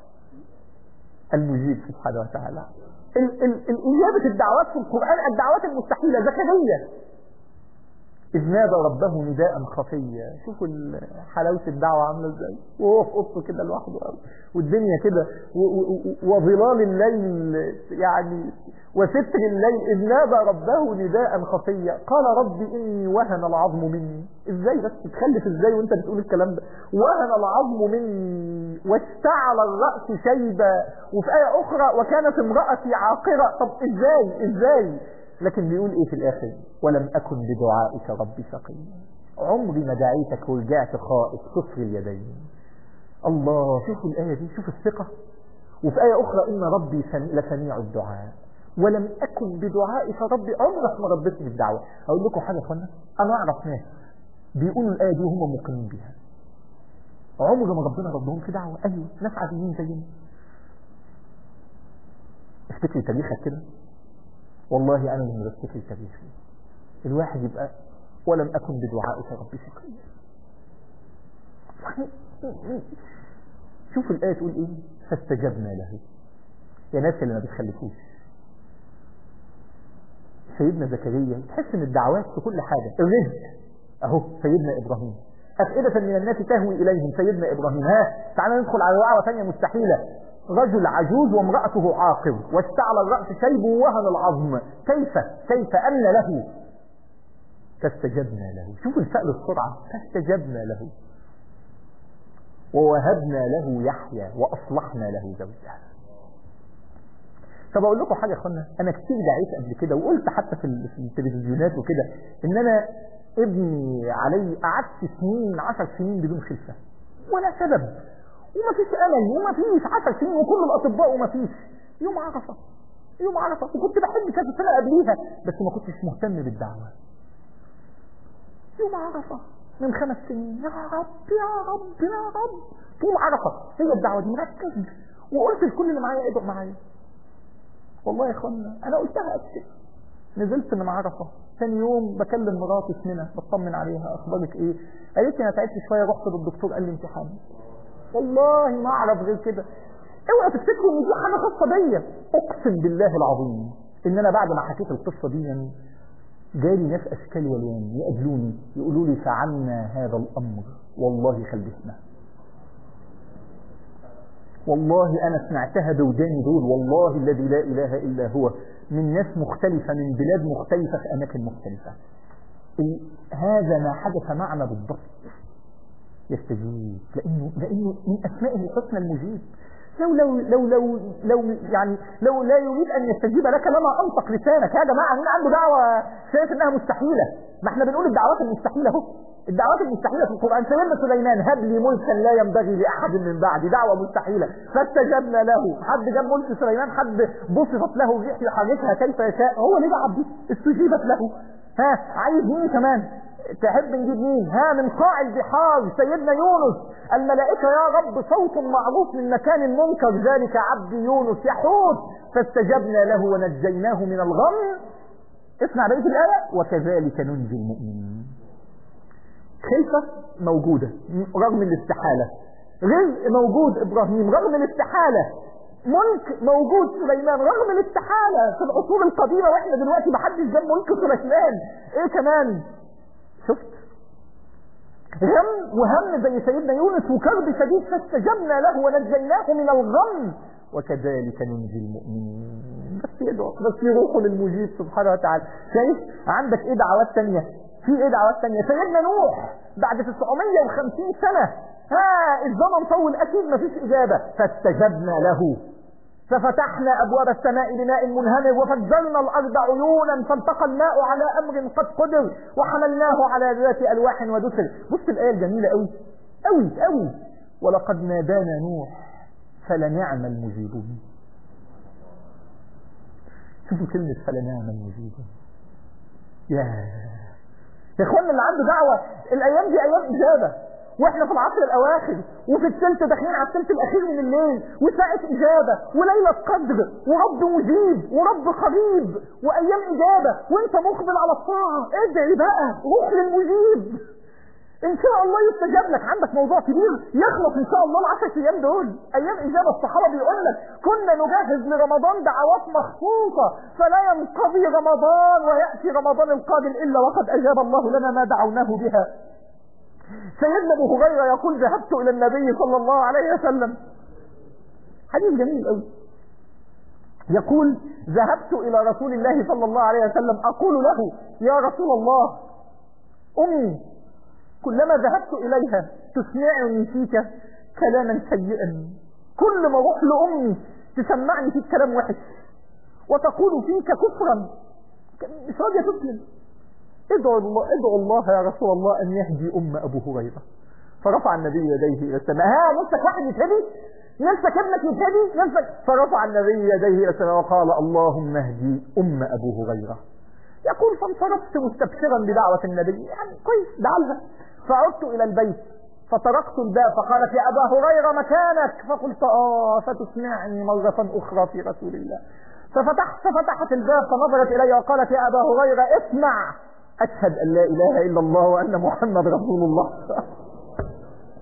المجيب سبحانه وتعالى ال- ال- الإجابة الدعوات في القرآن الدعوات المستحيلة زكريا إذ نادى ربه نداء خفيا شوفوا حلاوة الدعوة عاملة ازاي وهو في قصه كده لوحده والدنيا كده وظلال الليل يعني وستر الليل إذ نادى ربه نداء خفيا قال رب إني وهن العظم مني ازاي بس تتخلف ازاي وانت بتقول الكلام ده وهن العظم مني واشتعل الرأس شيبا وفي آية أخرى وكانت امرأتي عاقرة طب ازاي ازاي لكن بيقول ايه في الاخر ولم اكن بدعائك رب شقيا عمري ما دعيتك ورجعت خائف صفر اليدين الله شوفوا الآية دي شوفوا الثقة وفي آية أخرى إن ربي لسميع الدعاء ولم أكن بدعائك ربي عمرك ما ربتني بالدعوة أقول لكم حاجة يا أخوانا أنا أعرف ناس بيقولوا الآية دي وهم مقيمين بيها عمر ما ربنا ربهم في دعوة أيوة ناس عاديين زينا افتكري تاريخك كده والله أنا من بفتكر تاريخي الواحد يبقى ولم أكن بدعائك ربي شقيا شوف الآية تقول إيه فاستجبنا له يا ناس اللي ما بتخلفوش سيدنا زكريا تحس ان الدعوات في كل حاجة الرزق اهو سيدنا ابراهيم أفئدة من الناس تهوي إليهم سيدنا إبراهيم ها تعالى ندخل على دعوة ثانية مستحيلة رجل عجوز وامرأته عاقر واشتعل الرأس شيب ووهن العظم كيف كيف أن له فاستجبنا له شوف الفأل السرعة فاستجبنا له ووهبنا له يحيى وأصلحنا له زوجها طب اقول لكم حاجه يا اخوانا انا كتير دعيت قبل كده وقلت حتى في التلفزيونات وكده ان انا ابني علي قعدت سنين عشر سنين بدون خلفه ولا سبب وما فيش امل وما فيش عشر سنين وكل الاطباء وما فيش يوم عرفه يوم عرفه وكنت بحب كذا سنه قبليها بس ما كنتش مهتم بالدعوه يوم عرفه من خمس سنين يا رب يا رب يا رب طول عرفه هي الدعوه دي مركز وقلت لكل اللي معايا ادعوا معايا والله يا اخوانا انا قلتها ابشر نزلت من عرفه ثاني يوم بكلم مراتي اسمنا بطمن عليها اخبارك ايه قالت لي انا تعبت شويه رحت للدكتور قال لي امتحان والله ما اعرف غير كده اوعى تفتكروا ان دي حاجه خاصه بيا اقسم بالله العظيم ان انا بعد ما حكيت القصه دي يعني جالي ناس اشكال وليان يقابلوني يقولوا لي فعلنا هذا الامر والله خلفنا والله انا سمعتها بوداني دول والله الذي لا اله الا هو من ناس مختلفة من بلاد مختلفة في اماكن مختلفة هذا ما حدث معنا بالضبط يستجيب لانه لانه من اسمائه الحسنى المجيب لو لو لو لو لو يعني لو لا يريد ان يستجيب لك لما انطق لسانك يا جماعه مين عنده دعوه شايف انها مستحيله ما احنا بنقول الدعوات المستحيله اهو الدعوات المستحيله في القران سيدنا سليمان هب لي ملكا لا ينبغي لاحد من بعدي دعوه مستحيله فاستجبنا له حد جاب ملك سليمان حد بسطت له الريح يحركها كيف يشاء هو اللي دعا دي استجيبت له ها عايز مين كمان تحب نجيب مين ها من قاع البحار سيدنا يونس الملائكة يا رب صوت معروف من مكان منكر ذلك عبد يونس يحوت فاستجبنا له ونجيناه من الغم اسمع بقية الآية وكذلك ننجي المؤمنين خلفة موجودة رغم الاستحالة رزق موجود إبراهيم رغم الاستحالة ملك موجود سليمان رغم الاستحالة في العصور القديمة واحنا دلوقتي محدش جاب ملك سليمان ايه كمان شفت غم وهم زي سيدنا يونس وكرب شديد فاستجبنا له ونجيناه من الغم وكذلك ننجي المؤمنين بس يدعو بس يروحوا للمجيب سبحانه وتعالى شايف عندك ايه دعوات تانية في ايه دعوات تانية سيدنا نوح بعد 950 سنة ها الزمن طول اكيد مفيش اجابة فاستجبنا له ففتحنا أبواب السماء بماء منهمر وفجرنا الأرض عيونا فالتقى الماء على أمر قد قدر وحملناه على ذات ألواح ودسر بص الآية الجميلة أوي أوي أوي ولقد نادانا نوح فلنعم المجيبون شوفوا كلمة فلنعم المجيبون يا يا اخوانا اللي عنده دعوة الأيام دي أيام إجابة واحنا في العصر الاواخر وفي الثلث داخلين على الثلث الاخير من الليل وساعة اجابة وليلة قدر ورب مجيب ورب قريب وايام اجابة وانت مقبل على الطاعة ادعي بقى روح للمجيب ان شاء الله يستجاب لك عندك موضوع كبير يخلص ان شاء الله العشر ايام دول ايام اجابة الصحابة بيقول لك كنا نجهز لرمضان دعوات مخصوصة فلا ينقضي رمضان ويأتي رمضان القادم الا وقد اجاب الله لنا ما دعوناه بها سيدنا ابو هريره يقول ذهبت الى النبي صلى الله عليه وسلم حديث جميل قوي يقول ذهبت الى رسول الله صلى الله عليه وسلم اقول له يا رسول الله امي كلما ذهبت اليها تسمعني فيك كلاما سيئا كل ما اروح لامي تسمعني فيك كلام وحش وتقول فيك كفرا مش راضيه تسلم ادعو الله ادعو الله يا رسول الله ان يهدي ام ابو هريره فرفع النبي يديه الى السماء ها نفسك واحد يتهدي نفسك ابنك يتهدي نفسك فرفع النبي يديه الى السماء وقال اللهم اهدي ام ابو هريره يقول فانصرفت مستبشرا بدعوه النبي يعني كويس دعا فعدت الى البيت فطرقت الباب فقالت يا ابا هريره مكانك فقلت اه فتسمعني مره اخرى في رسول الله ففتحت ففتحت الباب فنظرت الي وقالت يا ابا هريره اسمع أشهد أن لا إله إلا الله وأن محمد رسول الله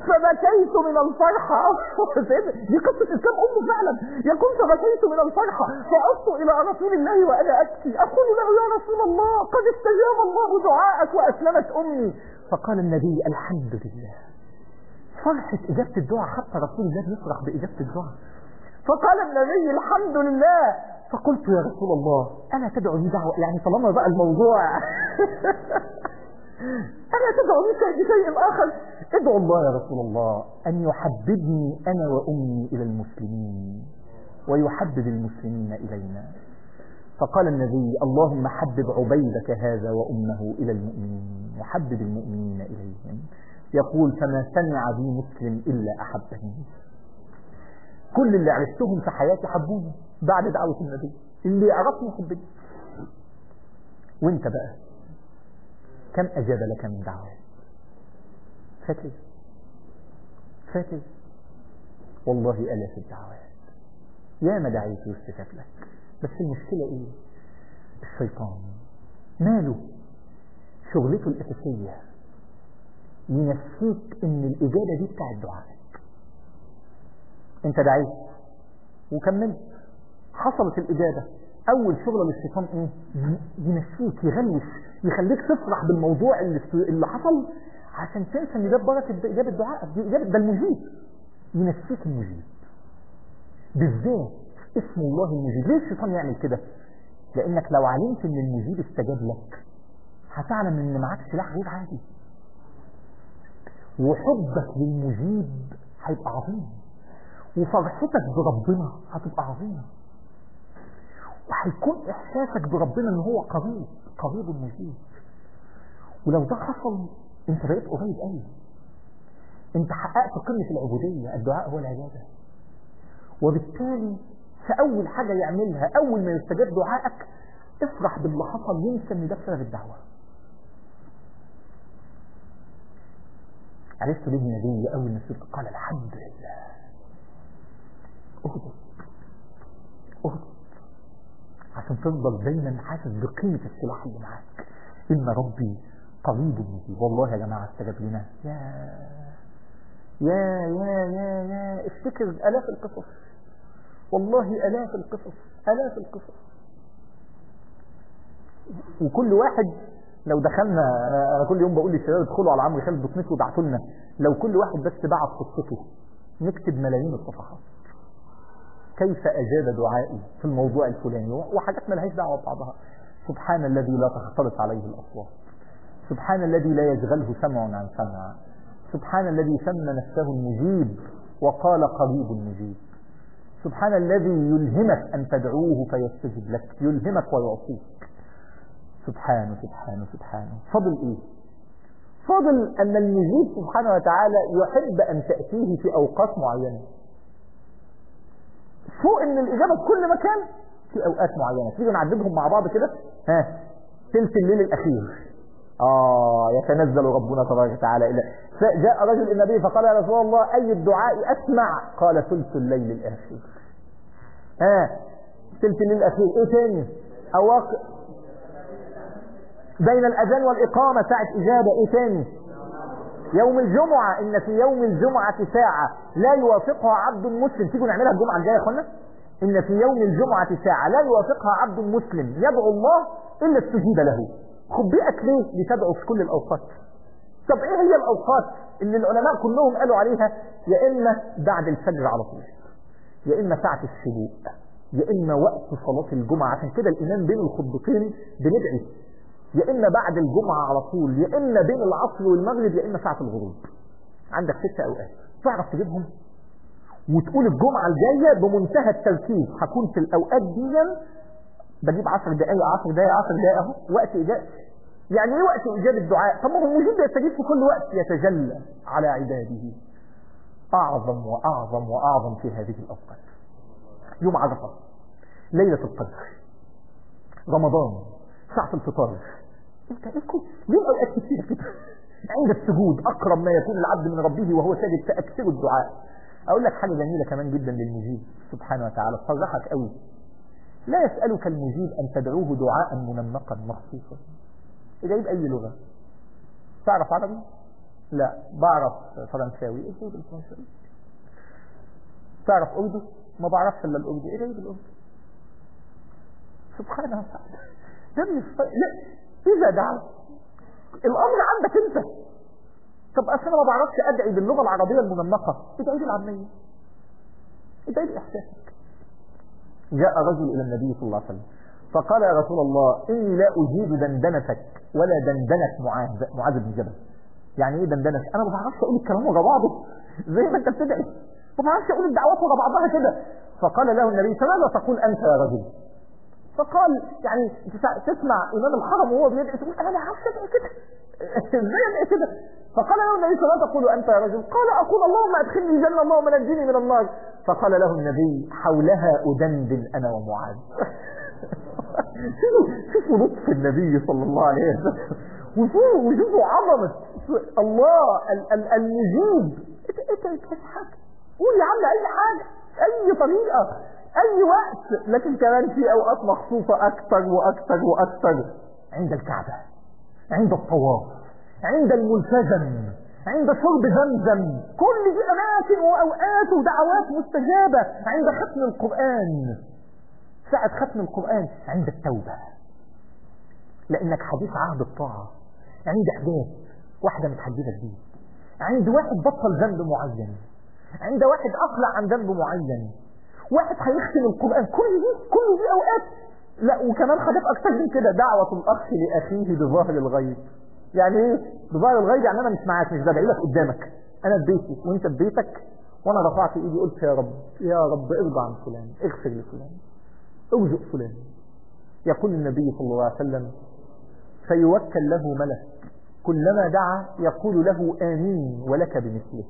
فبكيت من الفرحة دي قصة إسلام أمه فعلا يقول فبكيت من الفرحة فعدت إلى رسول الله وأنا أبكي أقول له يا رسول الله قد استجاب الله دعاءك وأسلمت أمي فقال النبي الحمد لله فرحة إجابة الدعاء حتى رسول الله يفرح بإجابة الدعاء فقال النبي الحمد لله فقلت يا رسول الله أنا تدعوني دعوة يعني طالما بقى الموضوع أنا تدعوني بشيء آخر ادعو الله يا رسول الله أن يحببني أنا وأمي إلى المسلمين ويحبب المسلمين إلينا فقال النبي اللهم حبب عبيدك هذا وأمه إلى المؤمنين وحبب المؤمنين إليهم يقول فما سمع بي مسلم إلا أحبني كل اللي عرفتهم في حياتي حبوني بعد دعوة النبي اللي يعرفني يحبني وانت بقى كم أجاب لك من دعوات فاكر فاكر والله ألاف الدعوات يا ما دعيت واستجاب لك بس المشكلة ايه الشيطان ماله شغلته الأساسية ينسيك ان الإجابة دي بتاعت دعائك انت دعيت وكملت حصلت الإجابة أول شغلة للشيطان إيه؟ ينسيك يغلس يخليك تفرح بالموضوع اللي, اللي حصل عشان تنسى إن ده بركة إجابة دعائك دي إجابة ده المجيب ينسيك المجيب بالذات اسم الله المجيب ليه الشيطان يعمل كده؟ لأنك لو علمت إن المجيب استجاب لك هتعلم إن معاك سلاح غير عادي وحبك للمجيب هيبقى عظيم وفرحتك بربنا هتبقى عظيمة وهيكون احساسك بربنا ان هو قريب قريب مجيب ولو ده حصل انت بقيت قريب قوي انت حققت قمة العبودية الدعاء هو العبادة وبالتالي فأول حاجة يعملها أول ما يستجاب دعائك افرح باللي حصل ينسى ان ده بسبب الدعوة عرفت ليه النبي أول ما سئل قال الحمد لله اهدت اهدت عشان تفضل دايما حاسس بقيمة السلاح اللي معاك إن ربي قريب مجيب والله يا جماعة استجاب لنا يا يا يا يا يا افتكر آلاف القصص والله آلاف القصص آلاف القصص وكل واحد لو دخلنا انا كل يوم بقول للشباب ادخلوا على عمرو خالد دوت نت وابعتوا لنا لو كل واحد بس بعت قصته نكتب ملايين الصفحات كيف أجاب دعائي في الموضوع الفلاني وحاجات ملهاش دعوة ببعضها سبحان الذي لا تختلط عليه الأصوات سبحان الذي لا يشغله سمع عن سمع سبحان الذي سمى نفسه المجيب وقال قريب مجيب سبحان الذي يلهمك أن تدعوه فيستجب لك يلهمك ويعطيك سبحانه سبحانه سبحانه فضل إيه فضل أن المجيب سبحانه وتعالى يحب أن تأتيه في أوقات معينة فوق ان الاجابه في كل مكان في اوقات معينه تيجي نعددهم مع بعض كده ها ثلث الليل الاخير اه يتنزل ربنا تبارك وتعالى الى فجاء رجل النبي فقال يا رسول الله اي الدعاء اسمع قال ثلث الليل الاخير ها ثلث الليل الاخير ايه تاني اواقع بين الاذان والاقامه ساعه اجابه ايه تاني يوم الجمعة إن في يوم الجمعة ساعة لا يوافقها عبد مسلم تيجوا نعملها الجمعة الجاية يا أخوانا إن في يوم الجمعة ساعة لا يوافقها عبد مسلم يدعو الله إلا استجيب له خبئت ليه لتدعو في كل الأوقات طب إيه هي الأوقات اللي العلماء كلهم قالوا عليها يا إما بعد الفجر على طول يا إما ساعة الشروق يا إما وقت صلاة الجمعة عشان كده الإمام بين الخطبتين بندعي يا إما بعد الجمعة على طول يا إما بين العصر والمغرب يا إما ساعة الغروب عندك ست أوقات تعرف تجيبهم وتقول الجمعة الجاية بمنتهى التركيز هكون في الأوقات دي بجيب 10 دقايق 10 دقايق 10 دقايق أهو وقت إجابة يعني إيه وقت إجابة الدعاء طب ما هو المجيب يستجيب في كل وقت يتجلى على عباده أعظم وأعظم وأعظم في هذه الأوقات يوم عرفة ليلة القدر رمضان ساعة الفطار انت ايه كل ليه اوقات كتير كده عند السجود اقرب ما يكون العبد من ربه وهو ساجد فاكثر الدعاء اقول لك حاجه جميله كمان جدا للمجيب سبحانه وتعالى تصرحك قوي لا يسالك المجيب ان تدعوه دعاء منمقا مخصوصا جايب اي لغه تعرف عربي لا بعرف فرنساوي ايه غريب الفرنساوي تعرف اردو ما بعرفش الا الاردو ايه غريب الاردو سبحان الله ده مش لا اذا دعوا الامر عندك انت طب اصل انا ما بعرفش ادعي باللغه العربيه المنمقه ادعي بالعاميه ادعي باحساسك جاء رجل الى النبي صلى الله عليه وسلم فقال يا رسول الله اني لا اجيب دندنتك ولا دندنه معاذ معاذ بن جبل يعني ايه دندنه انا ما بعرفش اقول الكلام ورا بعضه زي ما انت بتدعي ما بعرفش اقول الدعوات ورا بعضها كده فقال له النبي فماذا تقول انت يا رجل فقال يعني تسمع امام الحرم وهو بيدعي تقول انا ما اعرفش ادعي كده ازاي ادعي كده فقال له النبي فما تقول انت يا رجل قال اقول اللهم ادخلني الجنه اللهم نجني من النار فقال له النبي حولها ادندن انا ومعاذ شوفوا لطف النبي صلى الله عليه وسلم وشوفوا عظمه الله المجيب انت انت حاجه قول يا عم اي حاجه اي طريقه اي وقت لكن كمان في اوقات مخصوصة اكثر واكثر واكثر عند الكعبة عند الطواف عند الملتزم عند شرب زمزم كل دي اماكن واوقات ودعوات مستجابة عند ختم القرآن ساعة ختم القرآن عند التوبة لانك حديث عهد الطاعة عند حاجات واحدة متحددة جديد عند واحد بطل ذنب معين عند واحد اقلع عن ذنب معين واحد هيختم القرآن كل دي كل دي اوقات لا وكمان حاجات اكتر من كده دعوة الاخ لاخيه بظاهر الغيب يعني ايه بظاهر الغيب يعني انا مش معاك مش بدعي لك قدامك انا في بيتي وانت في بيتك وانا رفعت ايدي قلت يا رب يا رب ارضى عن فلان اغفر لفلان اوجئ فلان يقول النبي صلى الله عليه وسلم فيوكل له ملك كلما دعا يقول له امين ولك بمثله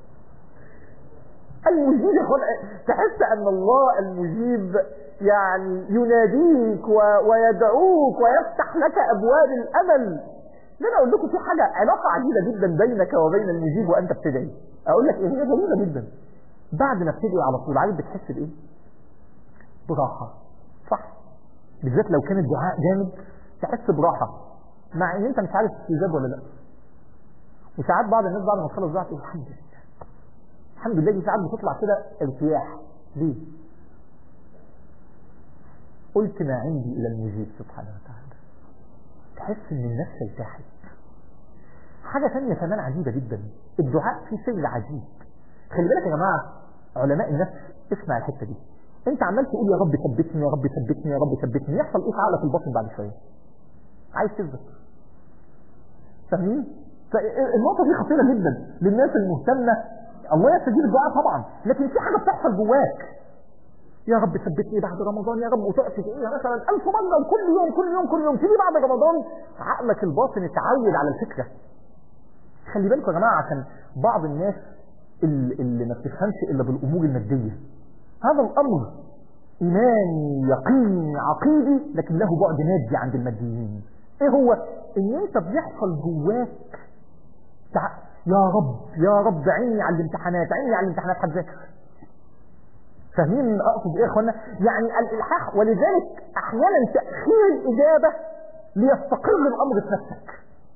المجيب تحس ان الله المجيب يعني يناديك و... ويدعوك ويفتح لك ابواب الامل ده انا اقول لكم في حاجه علاقه عجيبه جدا بينك وبين المجيب وانت بتدعي اقول لك ايه هي جميله جدا بعد ما بتدعي على طول عارف بتحس بايه براحه صح بالذات لو كان الدعاء جامد تحس براحه مع ان انت مش عارف تستجاب ولا لا وساعات بعض الناس بعد ما تخلص دعاء تقول الحمد لله الحمد لله دي ساعات بتطلع كده ارتياح ليه قلت ما عندي الى المجيب سبحانه وتعالى تحس ان النفس ارتاحت حاجة ثانية كمان عجيبة جدا الدعاء فيه سر عجيب خلي بالك يا جماعة علماء النفس اسمع الحتة دي انت عمال تقول يا رب ثبتني يا رب ثبتني يا رب ثبتني يحصل ايه في عقلك الباطن بعد شوية عايز تثبت فاهمين النقطة دي خطيرة جدا للناس المهتمة الله يستجيب الدعاء طبعا لكن في حاجة بتحصل جواك يا رب ثبتني بعد رمضان يا رب وتقف ايه مثلا ألف مرة وكل يوم كل يوم كل يوم تيجي بعد رمضان عقلك الباطن اتعود على الفكرة خلي بالكم يا جماعة عشان بعض الناس اللي, اللي ما بتفهمش إلا بالأمور المادية هذا الأمر إيماني يقيني عقيدي لكن له بعد مادي عند الماديين ايه هو ان انت بيحصل جواك يا رب يا رب عيني على الامتحانات عيني على الامتحانات هتذاكر فاهمين اقصد ايه يا اخوانا يعني الالحاح ولذلك احيانا تاخير الاجابه ليستقر الامر في نفسك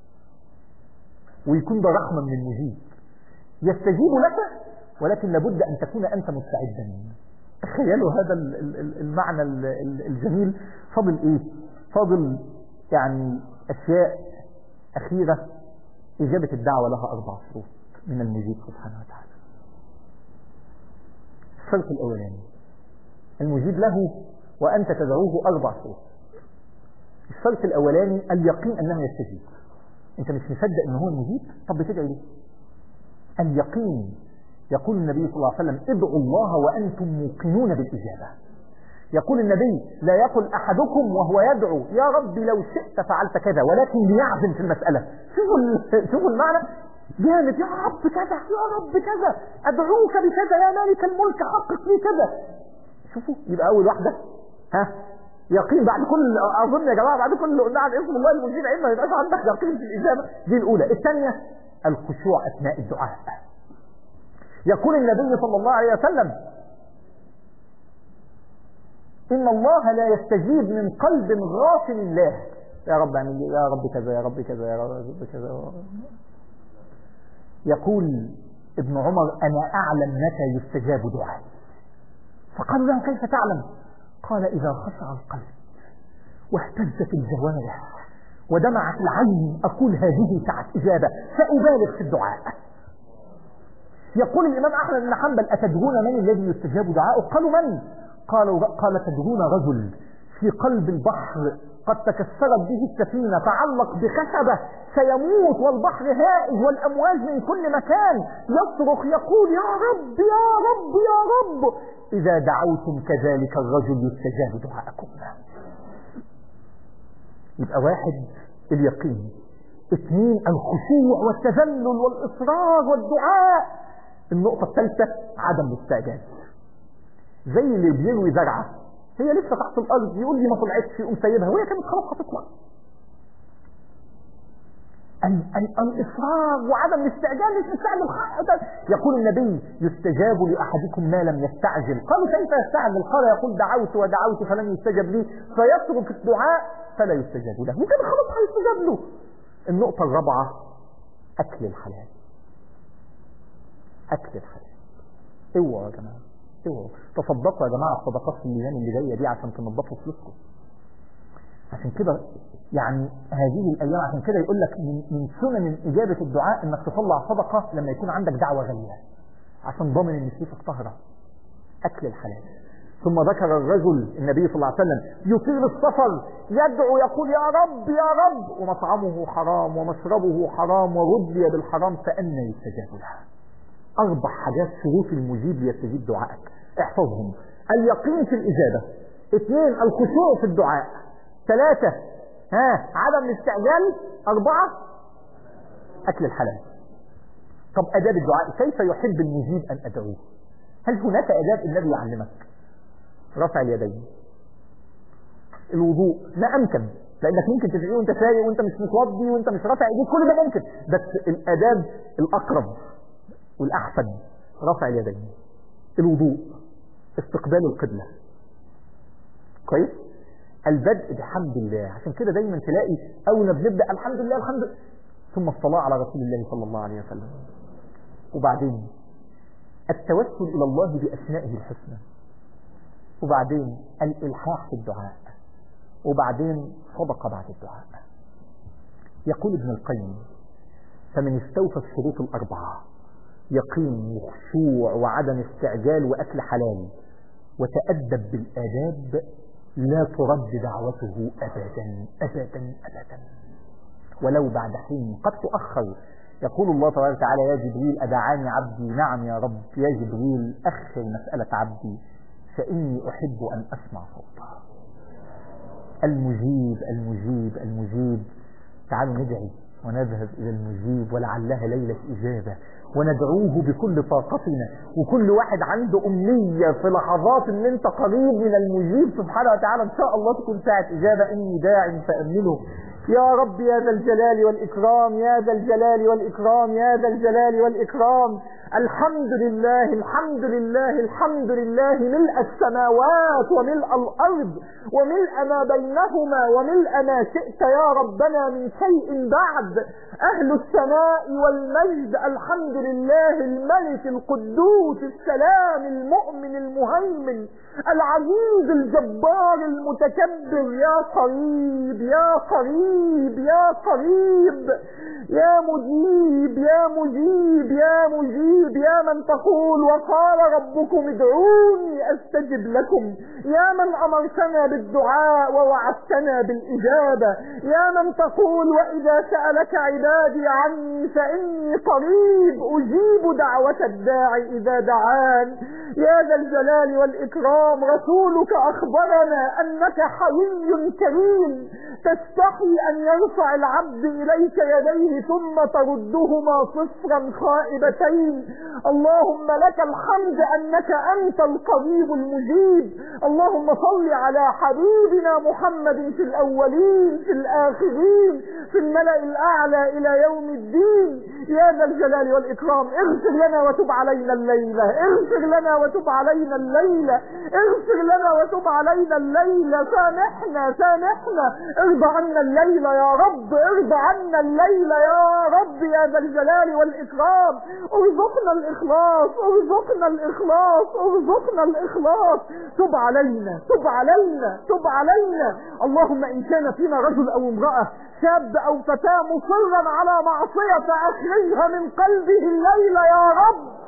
ويكون ده رحمه من المجيب يستجيب لك ولكن لابد ان تكون انت مستعدا تخيلوا هذا المعنى الجميل فاضل ايه فاضل يعني اشياء اخيره إجابة الدعوة لها أربع شروط من المجيب سبحانه وتعالى الشرط الأولاني المجيب له وأنت تدعوه أربع شروط الشرط الأولاني اليقين أنه يستجيب أنت مش مصدق أنه هو المجيب طب بتدعي ليه اليقين يقول النبي صلى الله عليه وسلم ادعوا الله وأنتم موقنون بالإجابة يقول النبي لا يقل أحدكم وهو يدعو يا رب لو شئت فعلت كذا ولكن ليعزم في المسألة شوفوا شوفوا المعنى جامد يا رب كذا يا رب كذا أدعوك بكذا يا مالك الملك حقق لي كذا شوفوا يبقى أول واحدة ها يقين بعد كل أظن يا جماعة بعد كل اللي قلنا عن اسم الله المجيب عين ما يبقاش عندك يقين في الإجابة دي الأولى الثانية الخشوع أثناء الدعاء يقول النبي صلى الله عليه وسلم إن الله لا يستجيب من قلب غافل الله يا رب اعمل لي يا رب كذا يا رب كذا يا رب كذا يقول ابن عمر أنا أعلم متى يستجاب دعائي فقالوا له كيف تعلم قال إذا خشع القلب واهتزت الجوارح ودمعت العين أقول هذه ساعة إجابة سأبالغ في الدعاء يقول الإمام أحمد بن حنبل أتدرون من الذي يستجاب دعاءه قالوا من قالوا قال تدرون رجل في قلب البحر قد تكسرت به السفينة تعلق بخشبة سيموت والبحر هائج والأمواج من كل مكان يصرخ يقول يا رب يا رب يا رب إذا دعوتم كذلك الرجل يستجاب دعاءكم يبقى واحد اليقين اثنين الخشوع والتذلل والإصرار والدعاء النقطة الثالثة عدم الاستعجال زي اللي بيروي زرعة هي لسه تحت الأرض يقول لي ما طلعتش يقوم سايبها وهي كانت خلاص هتطلع الإصرار وعدم الاستعجال مش مستعجل يقول النبي يستجاب لأحدكم ما لم يستعجل قالوا كيف يستعجل قال يقول دعوت ودعوت فلم يستجب لي فيترك الدعاء فلا يستجاب له ممكن خلاص هيستجاب له النقطة الرابعة أكل الحلال أكل الحلال اوعوا يا جماعة اوعوا تصدقوا يا جماعة الصدقات في الايام اللي جاية دي عشان تنظفوا فلوسكم عشان كده يعني هذه الايام عشان كده يقول لك من, من سنن اجابه الدعاء انك تطلع صدقه لما يكون عندك دعوه غاليه عشان ضامن ان فلوسك طاهره اكل الحلال ثم ذكر الرجل النبي صلى الله عليه وسلم يطيل السفر يدعو يقول يا رب يا رب ومطعمه حرام ومشربه حرام ورضي بالحرام فأنا يستجاب له أربع حاجات شروط المجيب ليستجيب دعائك احفظهم اليقين في الإجابة اثنين الخشوع في الدعاء ثلاثة ها عدم الاستعجال أربعة أكل الحلال طب أداب الدعاء كيف يحب المجيب أن أدعوه هل هناك أداب النبي يعلمك رفع اليدين الوضوء ما أمكن لأنك ممكن تدعيه وانت سايق وانت مش متوضي وانت مش رافع ايديك كل ده ممكن بس الآداب الأقرب والأحسن رفع اليدين الوضوء استقبال القبلة كويس البدء بحمد الله عشان كده دايما تلاقي اول ما بنبدا الحمد لله الحمد لله ثم الصلاه على رسول الله صلى الله عليه وسلم وبعدين التوسل الى الله باسمائه الحسنى وبعدين الالحاح في الدعاء وبعدين صدقه بعد الدعاء يقول ابن القيم فمن استوفى الشروط الاربعه يقين وخشوع وعدم استعجال واكل حلال وتادب بالاداب لا ترد دعوته أبدا أبدا أبدا ولو بعد حين قد تؤخر يقول الله تبارك وتعالى يا جبريل أدعاني عبدي نعم يا رب يا جبريل أخر مسألة عبدي فإني أحب أن أسمع صوته المجيب المجيب المجيب تعالوا ندعي ونذهب إلى المجيب ولعلها ليلة إجابة وندعوه بكل طاقتنا وكل واحد عنده أمنية في لحظات ان انت قريب من المجيب سبحانه وتعالى ان شاء الله تكون ساعة إجابة إني داع فأمنه يا رب يا ذا الجلال والإكرام يا ذا الجلال والإكرام يا ذا الجلال والإكرام الحمد لله الحمد لله الحمد لله ملء السماوات وملء الأرض وملء ما بينهما وملء ما شئت يا ربنا من شيء بعد أهل السماء والمجد الحمد لله الملك القدوس السلام المؤمن المهيمن العزيز الجبار المتكبر يا قريب يا قريب يا قريب يا مجيب يا مجيب يا مجيب يا من تقول وقال ربكم ادعوني استجب لكم يا من امرتنا بالدعاء ووعدتنا بالاجابه يا من تقول واذا سالك عبادي عني فاني قريب اجيب دعوه الداعي اذا دعان يا ذا الجلال والاكرام رسولك اخبرنا انك حي كريم تستحي ان يرفع العبد اليك يديه ثم تردهما صفرا خائبتين اللهم لك الحمد انك انت القريب المجيب اللهم صل على حبيبنا محمد في الاولين في الاخرين في الملأ الاعلى الى يوم الدين يا ذا الجلال والاكرام اغفر لنا وتب علينا الليله اغفر لنا وتب علينا الليله اغفر لنا وتب علينا الليله سامحنا سامحنا ارضى عنا الليله الليلة يا رب ارضى عنا الليلة يا رب يا ذا الجلال والإكرام ارزقنا الإخلاص ارزقنا الإخلاص ارزقنا الإخلاص تب علينا تب علينا تب علينا اللهم إن كان فينا رجل أو امرأة شاب أو فتاة مصرا على معصية فأخرجها من قلبه الليلة يا رب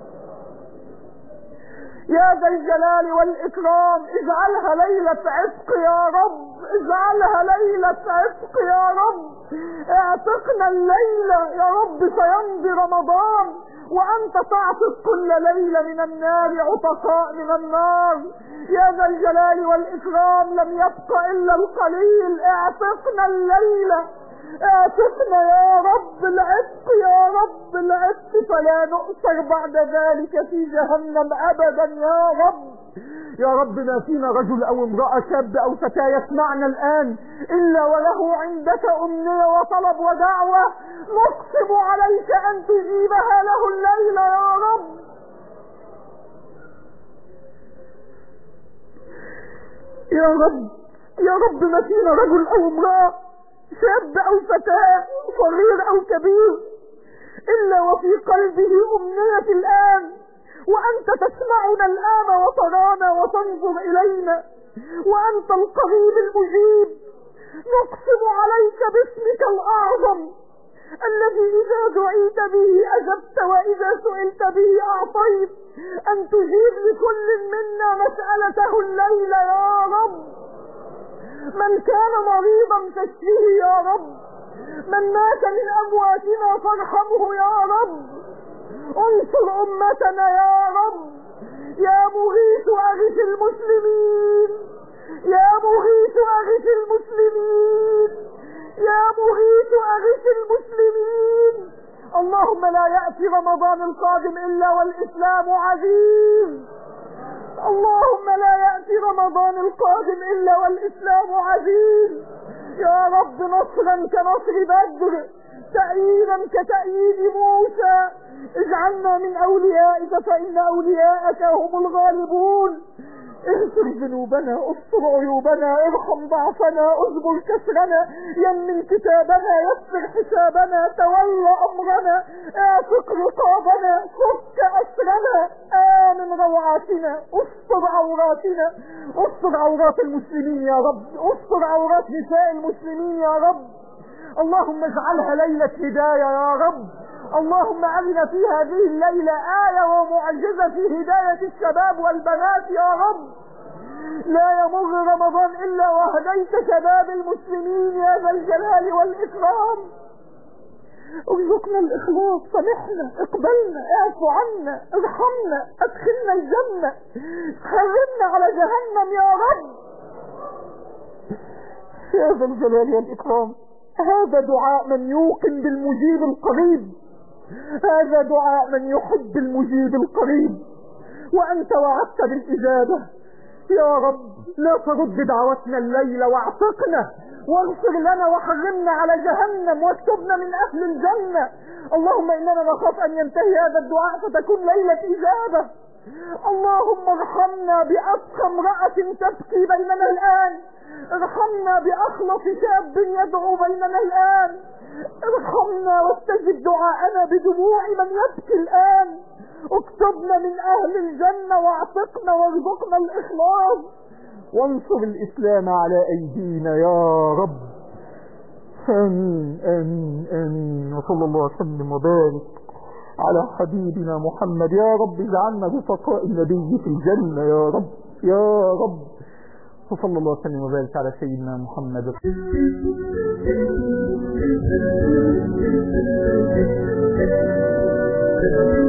يا ذا الجلال والإكرام اجعلها ليلة عتق يا رب اجعلها ليلة عتق يا رب اعتقنا الليلة يا رب سيمضي رمضان وأنت تعتق كل ليلة من النار عتقاء من النار يا ذا الجلال والإكرام لم يبق إلا القليل اعتقنا الليلة اعتقنا يا رب العتق يا رب العتق فلا نؤثر بعد ذلك في جهنم ابدا يا رب يا رب ما فينا رجل او امرأة شاب او فتاة يسمعنا الان الا وله عندك امنية وطلب ودعوة نقسم عليك ان تجيبها له الليلة يا رب يا رب يا رب ما فينا رجل او امرأة شاب او فتاة صغير او كبير الا وفي قلبه امنية الان وانت تسمعنا الان وترانا وتنظر الينا وانت القريب المجيب نقسم عليك باسمك الاعظم الذي اذا دعيت به اجبت واذا سئلت به اعطيت ان تجيب لكل منا مسألته الليلة يا رب من كان مريضا فاشفه يا رب من مات من امواتنا فارحمه يا رب انصر امتنا يا رب يا مغيث اغث المسلمين يا مغيث اغث المسلمين يا مغيث اغث المسلمين اللهم لا يأتي رمضان القادم الا والاسلام عزيز اللهم لا يأتي رمضان القادم إلا والإسلام عزيز يا رب نصرا كنصر بدر تأييدا كتأييد موسى اجعلنا من أوليائك فإن أولياءك هم الغالبون اغفر ذنوبنا استر عيوبنا ارحم ضعفنا اجبر كسرنا يمن كتابنا يسر حسابنا تولى امرنا اعتق رقابنا فك اسرنا امن روعاتنا استر عوراتنا استر عورات المسلمين يا رب استر عورات نساء المسلمين يا رب اللهم اجعلها ليلة هداية يا رب اللهم أرنا في هذه الليلة آية ومعجزة في هداية الشباب والبنات يا رب لا يمر رمضان إلا وهديت شباب المسلمين يا ذا الجلال والإكرام ارزقنا الإخلاص سامحنا اقبلنا اعفو عنا ارحمنا ادخلنا الجنة حرمنا على جهنم يا رب يا ذا الجلال والإكرام هذا دعاء من يوقن بالمجيب القريب هذا دعاء من يحب المجيب القريب وأنت وعدت بالإجابة يا رب لا ترد دعوتنا الليلة واعتقنا واغفر لنا وحرمنا على جهنم واكتبنا من أهل الجنة اللهم إننا نخاف أن ينتهي هذا الدعاء فتكون ليلة إجابة اللهم ارحمنا بأبقى امرأة تبكي بيننا الآن ارحمنا بأخلص شاب يدعو بيننا الآن ارحمنا واستجب دعاءنا بدموع من يبكي الآن اكتبنا من أهل الجنة واعتقنا وارزقنا الإخلاص وانصر الإسلام على أيدينا يا رب آمين آمين آمين وصلى الله وسلم وبارك على حبيبنا محمد يا رب اجعلنا بفقاء النبي في الجنة يا رب يا رب وصلى الله وسلم وبارك على سيدنا محمد Thank you.